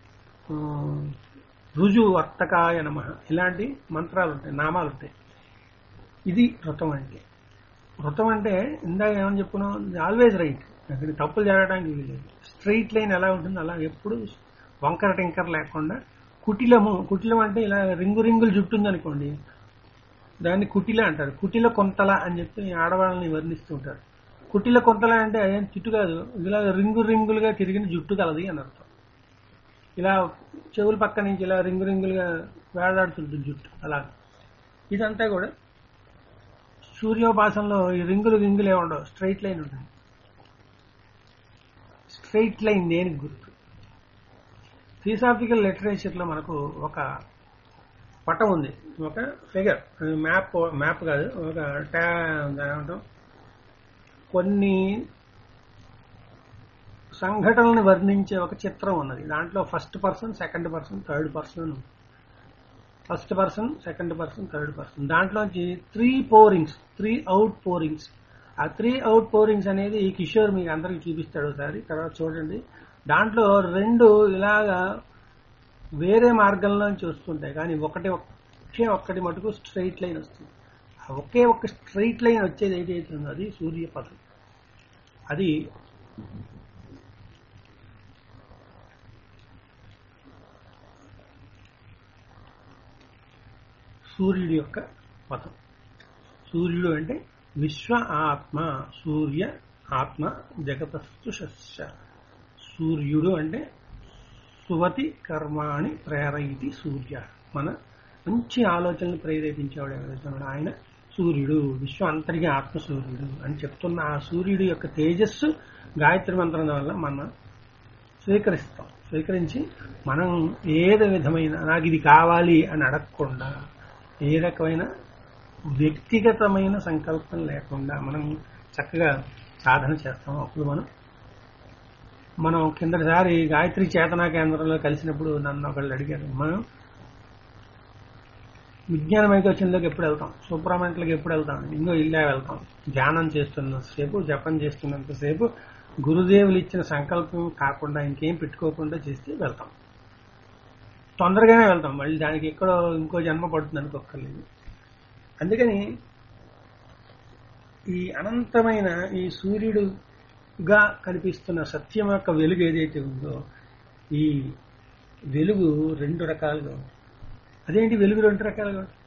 రుజు వర్తకాయ నమ ఇలాంటి మంత్రాలు ఉంటాయి నామాలు ఉంటాయి ఇది వ్రతం అంటే వ్రతం అంటే ఇందాక ఏమని చెప్పుకున్నాం ఆల్వేజ్ రైట్ అక్కడ తప్పులు జరగడానికి వీలేదు స్ట్రైట్ లైన్ ఎలా ఉంటుంది అలా ఎప్పుడు వంకర టింకర లేకుండా కుటిలము కుటిలం అంటే ఇలా రింగు రింగులు జుట్టు ఉందనుకోండి దాన్ని కుటిల అంటారు కుటిల కొంతల అని చెప్పి ఆడవాళ్ళని వర్ణిస్తూ ఉంటారు కుటిల కొంతల అంటే అదేం జుట్టు కాదు ఇలా రింగు రింగులుగా తిరిగిన జుట్టు కలది అని అర్థం ఇలా చెవుల పక్క నుంచి ఇలా రింగు రింగులుగా వేలాడుతుంటుంది జుట్టు అలా ఇదంతా కూడా సూర్యోపాసనలో ఈ రింగులు రింగులే ఉండవు స్ట్రైట్ లైన్ ఉంటుంది స్ట్రైట్ లైన్ దేనికి గుర్తు థియోసాఫికల్ లిటరేచర్లో మనకు ఒక పటం ఉంది ఒక ఫిగర్ మ్యాప్ మ్యాప్ కాదు ఒక ట్యా ఏమంటాం కొన్ని సంఘటనలను వర్ణించే ఒక చిత్రం ఉన్నది దాంట్లో first person second person third person first person second person third person దాంట్లోంచి three pourings three out pourings ఆ త్రీ అవుట్ పోరింగ్స్ అనేది ఈ కిషోర్ మీకు అందరికి చూపిస్తాడు ఒకసారి తర్వాత చూడండి దాంట్లో రెండు ఇలాగా వేరే మార్గంలోంచి వస్తుంటాయి కానీ ఒకటి ఒకే ఒక్కటి మటుకు స్ట్రైట్ లైన్ వస్తుంది ఆ ఒకే ఒక్క స్ట్రైట్ లైన్ వచ్చేది ఏదైతే ఉందో అది సూర్యపథం అది సూర్యుడి యొక్క పథం సూర్యుడు అంటే విశ్వ ఆత్మ సూర్య ఆత్మ జగతస్తు శస్య సూర్యుడు అంటే సువతి కర్మాణి ప్రేరయితి సూర్య మన మంచి ఆలోచనలు ప్రేరేపించేవాడు ఎవరైతే ఉన్నాడో ఆయన సూర్యుడు విశ్వం అంతటికి ఆత్మ సూర్యుడు అని చెప్తున్న ఆ సూర్యుడు యొక్క తేజస్సు గాయత్రి మంత్రం వల్ల మనం స్వీకరిస్తాం స్వీకరించి మనం ఏదో విధమైన నాకు ఇది కావాలి అని అడగకుండా ఏ రకమైన వ్యక్తిగతమైన సంకల్పం లేకుండా మనం చక్కగా సాధన చేస్తాం అప్పుడు మనం మనం కిందటిసారి గాయత్రి చేతనా కేంద్రంలో కలిసినప్పుడు నన్ను ఒకళ్ళు అడిగారు మనం విజ్ఞాన మైకోచంలోకి ఎప్పుడు వెళ్తాం సూపరామెంట్లకి ఎప్పుడు వెళ్తాం ఇంకో ఇల్లే వెళ్తాం ధ్యానం చేస్తున్నంతసేపు జపం చేస్తున్నంతసేపు గురుదేవులు ఇచ్చిన సంకల్పం కాకుండా ఇంకేం పెట్టుకోకుండా చేస్తే వెళ్తాం తొందరగానే వెళ్తాం మళ్ళీ దానికి ఎక్కడో ఇంకో జన్మ పడుతుంది అనుకోక్కర్లేదు అందుకని ఈ అనంతమైన ఈ సూర్యుడుగా కనిపిస్తున్న సత్యం యొక్క వెలుగు ఏదైతే ఉందో ఈ వెలుగు రెండు రకాలుగా ఉంది అదేంటి వెలుగు రెండు రకాలుగా ఉంది?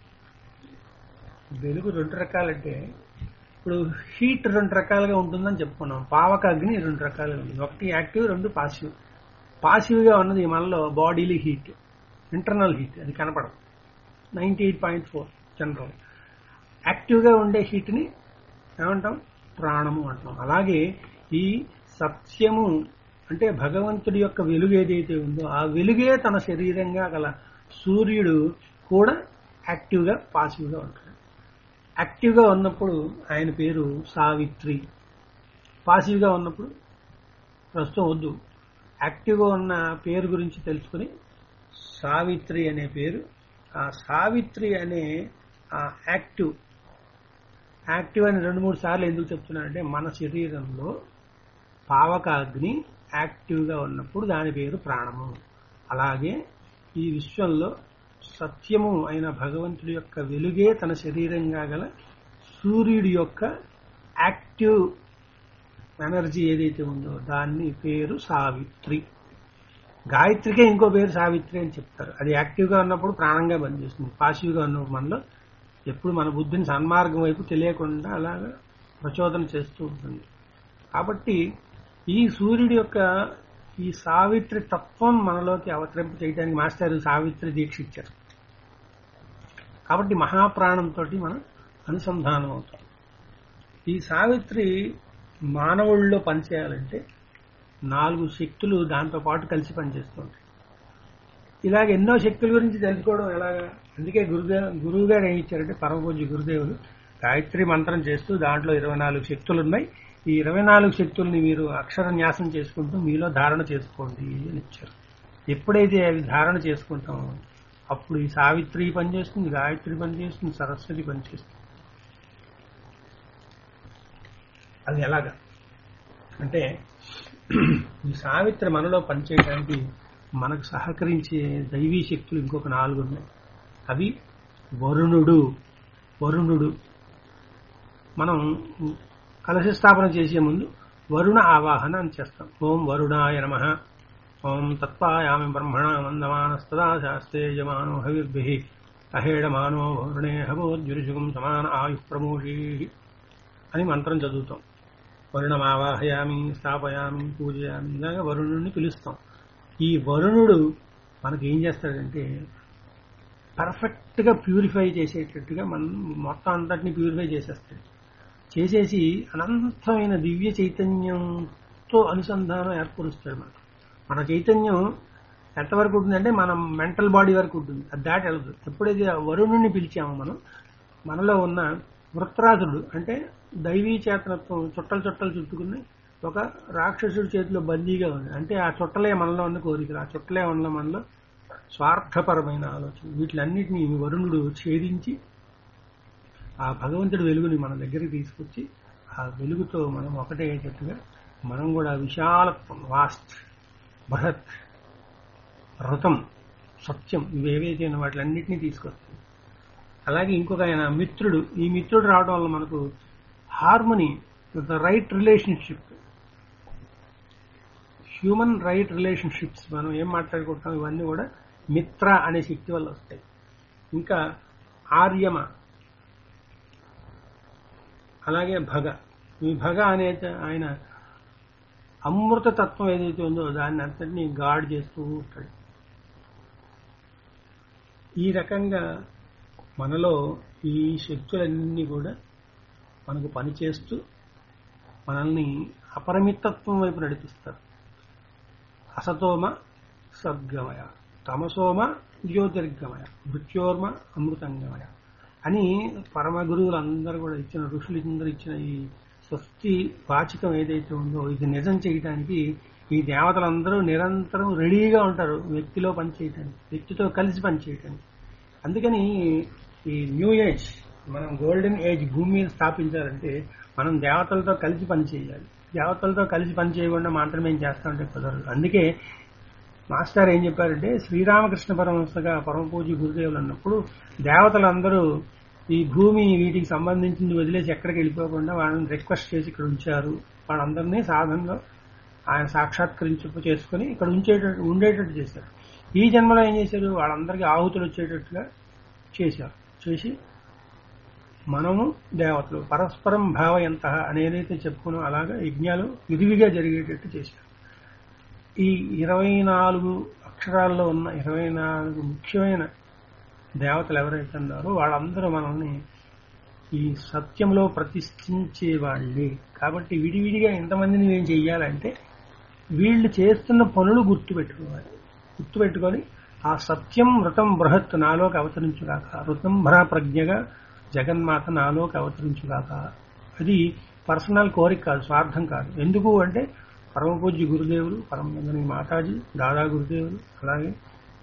వెలుగు రెండు రకాలంటే ఇప్పుడు హీట్ రెండు రకాలుగా ఉంటుందని చెప్పుకున్నాం పావక అగ్ని రెండు రకాలుగా ఉంటుంది ఒకటి యాక్టివ్ రెండు పాసివ్ పాసివ్గా ఉన్నది మనలో బాడీలీ హీట్ ఇంటర్నల్ హీట్ అది కనపడదు ninety eight point four general యాక్టివ్గా ఉండే హీట్ని ఏమంటాం ప్రాణము అంటాం అలాగే ఈ సత్యము అంటే భగవంతుడి యొక్క వెలుగు ఏదైతే ఉందో ఆ వెలుగే తన శరీరంగా గల సూర్యుడు కూడా యాక్టివ్గా పాసివ్గా ఉంటాడు యాక్టివ్గా ఉన్నప్పుడు ఆయన పేరు సావిత్రి పాసివ్గా ఉన్నప్పుడు ప్రస్తుతం వద్దు యాక్టివ్గా ఉన్న పేరు గురించి తెలుసుకుని సావిత్రి అనే పేరు ఆ సావిత్రి అనే ఆ యాక్టివ్ యాక్టివ్ అని రెండు మూడు సార్లు ఎందుకు చెప్తున్నానంటే మన శరీరంలో పావక అగ్ని యాక్టివ్గా ఉన్నప్పుడు దాని పేరు ప్రాణము అలాగే ఈ విశ్వంలో సత్యము అయిన భగవంతుడి యొక్క వెలుగే తన శరీరంగా గల సూర్యుడి యొక్క యాక్టివ్ ఎనర్జీ ఏదైతే ఉందో దాన్ని పేరు సావిత్రి గాయత్రికే ఇంకో పేరు సావిత్రి అని చెప్తారు అది యాక్టివ్గా ఉన్నప్పుడు ప్రాణంగా పనిచేస్తుంది పాసివ్గా ఉన్నప్పుడు మనలో ఎప్పుడు మన బుద్ధిని సన్మార్గం వైపు తెలియకుండా అలాగా ప్రచోదన చేస్తూ ఉంటుంది కాబట్టి ఈ సూర్యుడి యొక్క ఈ సావిత్రి తత్వం మనలోకి అవతరింప చేయడానికి మాస్టర్ సావిత్రి దీక్ష ఇచ్చారు కాబట్టి మహాప్రాణంతో మనం అనుసంధానం అవుతాం ఈ సావిత్రి మానవుల్లో పనిచేయాలంటే నాలుగు శక్తులు దాంతో పాటు కలిసి పనిచేస్తుంటాయి ఇలాగ ఎన్నో శక్తుల గురించి తెలుసుకోవడం ఎలాగా అందుకే గురుదేవ గురువు గారు ఏం ఇచ్చారంటే పరమపూజ్య గురుదేవులు గాయత్రి మంత్రం చేస్తూ దాంట్లో ఇరవై నాలుగు శక్తులు ఉన్నాయి ఈ ఇరవై నాలుగు శక్తుల్ని మీరు అక్షర న్యాసం చేసుకుంటూ మీలో ధారణ చేసుకోండి అని ఇచ్చారు ఎప్పుడైతే అవి ధారణ చేసుకుంటామో అప్పుడు ఈ సావిత్రి పనిచేస్తుంది గాయత్రి పనిచేస్తుంది సరస్వతి పనిచేస్తుంది అది ఎలాగా అంటే ఈ సావిత్రి మనలో పనిచేయడానికి మనకు సహకరించే దైవీ శక్తులు ఇంకొక నాలుగు ఉన్నాయి అవి వరుణుడు వరుణుడు మనం కలశ స్థాపన చేసే ముందు వరుణ ఆవాహన అని చేస్తాం ఓం వరుణాయ నమ ఓం తత్వాయామి బ్రహ్మణ మందమానస్తదా శాస్త్రే యమానో హవిర్భి అహేడమానో వరుణే హవోద్యురుషుగం సమాన ఆయు ప్రమోషీ అని మంత్రం చదువుతాం వరుణమావాహయామి స్థాపయామి పూజయామి ఇలాగా వరుణుడిని పిలుస్తాం ఈ వరుణుడు మనకి ఏం చేస్తాడంటే పర్ఫెక్ట్గా ప్యూరిఫై చేసేటట్టుగా మనం మొత్తం అంతటిని ప్యూరిఫై చేసేస్తాడు చేసేసి అనంతమైన దివ్య చైతన్యంతో అనుసంధానం ఏర్పరుస్తాడు మనకు మన చైతన్యం ఎంతవరకు ఉంటుందంటే మనం మెంటల్ బాడీ వరకు ఉంటుంది అది దాటి వెళ్తుంది ఎప్పుడైతే ఆ వరుణుని పిలిచామో మనం మనలో ఉన్న వృత్రాసుడు అంటే దైవీ చేతనత్వం చుట్టలు చుట్టలు చుట్టుకుని ఒక రాక్షసుడి చేతిలో బందీగా ఉంది అంటే ఆ చుట్టలే మనలో ఉన్న కోరికలు ఆ చుట్టలే ఉన్న మనలో స్వార్థపరమైన ఆలోచన వీటిలన్నిటినీ ఈ వరుణుడు ఛేదించి ఆ భగవంతుడి వెలుగుని మన దగ్గరికి తీసుకొచ్చి ఆ వెలుగుతో మనం ఒకటే అయ్యేటట్టుగా మనం కూడా విశాలత్వం వాస్ట్ బృహత్ రథం సత్యం ఇవేవైతే ఉన్నాయో వాటిలన్నిటినీ తీసుకొస్తాం అలాగే ఇంకొక ఆయన మిత్రుడు ఈ మిత్రుడు రావడం వల్ల మనకు harmony the right relationship human right relationships మనం ఏం మాట్లాడుకుంటాం ఇవన్నీ కూడా మిత్ర అనే శక్తి వల్ల వస్తాయి ఇంకా ఆర్యమ అలాగే భగ ఈ భగ అనే ఆయన అమృత తత్వం ఏదైతే ఉందో దాన్ని అంతటినీ గాడ్ చేస్తూ ఉంటాడు ఈ రకంగా మనలో ఈ శక్తులన్నీ కూడా మనకు పనిచేస్తూ మనల్ని అపరిమితత్వం వైపు నడిపిస్తారు అసతోమ సద్గమయ తమసోమ జ్యోతిర్గమయ మృత్యోర్మ అమృతంగమయ అని పరమ గురువులందరూ కూడా ఇచ్చిన ఋషులందరూ ఇచ్చిన ఈ స్వస్తి వాచికం ఏదైతే ఉందో ఇది నిజం చేయడానికి ఈ దేవతలందరూ నిరంతరం రెడీగా ఉంటారు వ్యక్తిలో పనిచేయటానికి వ్యక్తితో కలిసి పనిచేయటానికి అందుకని ఈ న్యూ ఏజ్ మనం గోల్డెన్ ఏజ్ భూమి మీద స్థాపించాలంటే మనం దేవతలతో కలిసి పనిచేయాలి దేవతలతో కలిసి పని చేయకుండా మాత్రమే ఏం చేస్తామంటే కుదరదు అందుకే మాస్టర్ ఏం చెప్పారంటే శ్రీరామకృష్ణ పరమహంసగా పరమ పూజ గురుదేవులు అన్నప్పుడు దేవతలందరూ ఈ భూమి వీటికి సంబంధించింది వదిలేసి ఎక్కడికి వెళ్ళిపోకుండా వాళ్ళని రిక్వెస్ట్ చేసి ఇక్కడ ఉంచారు వాళ్ళందరినీ సాధనలో ఆయన సాక్షాత్కరించు చేసుకుని ఇక్కడ ఉంచేటట్టు ఉండేటట్టు చేశారు ఈ జన్మలో ఏం చేశారు వాళ్ళందరికీ ఆహుతులు వచ్చేటట్టుగా చేశారు చేసి మనము దేవతలు పరస్పరం భావ ఎంత అని ఏదైతే చెప్పుకున్నాం అలాగా యజ్ఞాలు విరివిగా జరిగేటట్టు చేశారు ఈ ఇరవై నాలుగు అక్షరాల్లో ఉన్న ఇరవై నాలుగు ముఖ్యమైన దేవతలు ఎవరైతే ఉన్నారో వాళ్ళందరూ మనల్ని ఈ సత్యంలో ప్రతిష్ఠించే వాళ్ళే కాబట్టి విడివిడిగా ఎంతమందిని ఏం చెయ్యాలంటే వీళ్ళు చేస్తున్న పనులు గుర్తుపెట్టుకోవాలి గుర్తుపెట్టుకొని ఆ సత్యం వృతం బృహత్ నాలోకి అవతరించుగాక వృతం భరా ప్రజ్ఞగా జగన్మాత నాలోకి అవతరించుగాక అది పర్సనల్ కోరిక కాదు స్వార్థం కాదు ఎందుకు అంటే పరమ పూజ్య గురుదేవులు పరమ మాతాజీ దాదా గురుదేవులు అలాగే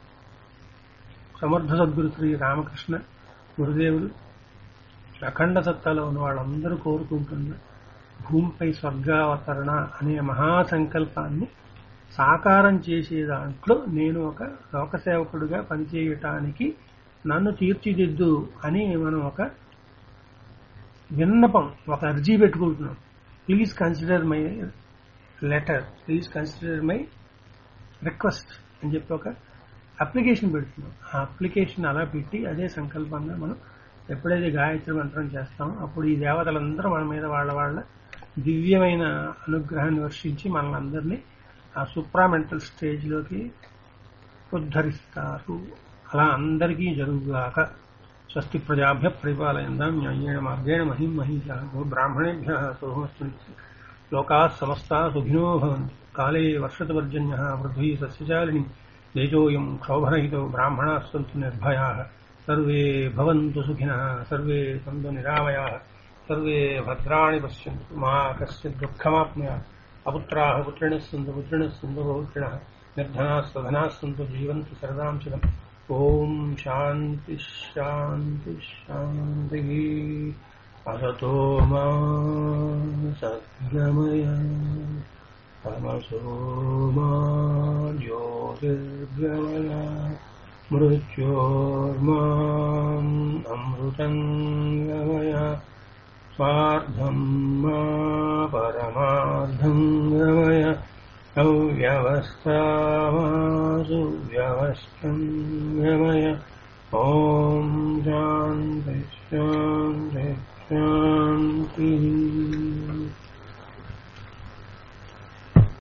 సమర్థ సద్గురు శ్రీ రామకృష్ణ గురుదేవులు అఖండ సత్తాలో ఉన్న వాళ్ళందరూ కోరుకుంటున్న భూమిపై స్వర్గావతరణ అనే మహాసంకల్పాన్ని సాకారం చేసే దాంట్లో నేను ఒక లోకసేవకుడిగా పనిచేయటానికి నన్ను తీర్చిదిద్దు అని మనం ఒక విన్నపం ఒక అర్జీ పెట్టుకుంటున్నాం please consider my letter please consider my request అని చెప్పి ఒక అప్లికేషన్ పెడుతున్నాం ఆ అప్లికేషన్ అలా పెట్టి అదే సంకల్పంగా మనం ఎప్పుడైతే గాయత్రి మంత్రం చేస్తామో అప్పుడు ఈ దేవతలందరూ మన మీద వాళ్ళ వాళ్ళ దివ్యమైన అనుగ్రహాన్ని వర్షించి మనల్ని అందరినీ ఆ సుప్రామెంటల్ స్టేజ్లోకి ఉద్ధరిస్తారు అలా అందరికీ జరుగుగాక స్వస్తి ప్రజాభ్య పరిపాలయందాం న్యాయేణ మార్గేణ మహిం మహిష బ్రాహ్మణేభ్య శుభమస్తు లోకా సమస్తా సుఖినో భవంతు కాలే వర్షతవర్జన్య పృథ్వీ సస్యశాలిని తేజోయం క్షోభరహితో బ్రాహ్మణా సంతు నిర్భయా సర్వే భవంతు సుఖినः సర్వే సంతు నిరామయా సర్వే భద్రాణి పశ్యంతు మా కశ్చిత్ దుఃఖమాప్నుయాత్ అపుత్రాः పుత్రిణः सन्तु पुत्रिणः सन्तु पौत्रिणः निर्धनास्तधनाः सन्तु जीवन्तु सरदां चिदम् ॐ शान्ति शान्ति शान्तिः असतो मा सद्गमय तमसो मा ज्योतिर्गमय मृत्योर्माम् अमृतङ्गमय स्वार्धम् मा परमार्धम् गमय अव्यवस्थामासु व्यवस्थम् गमय ॐ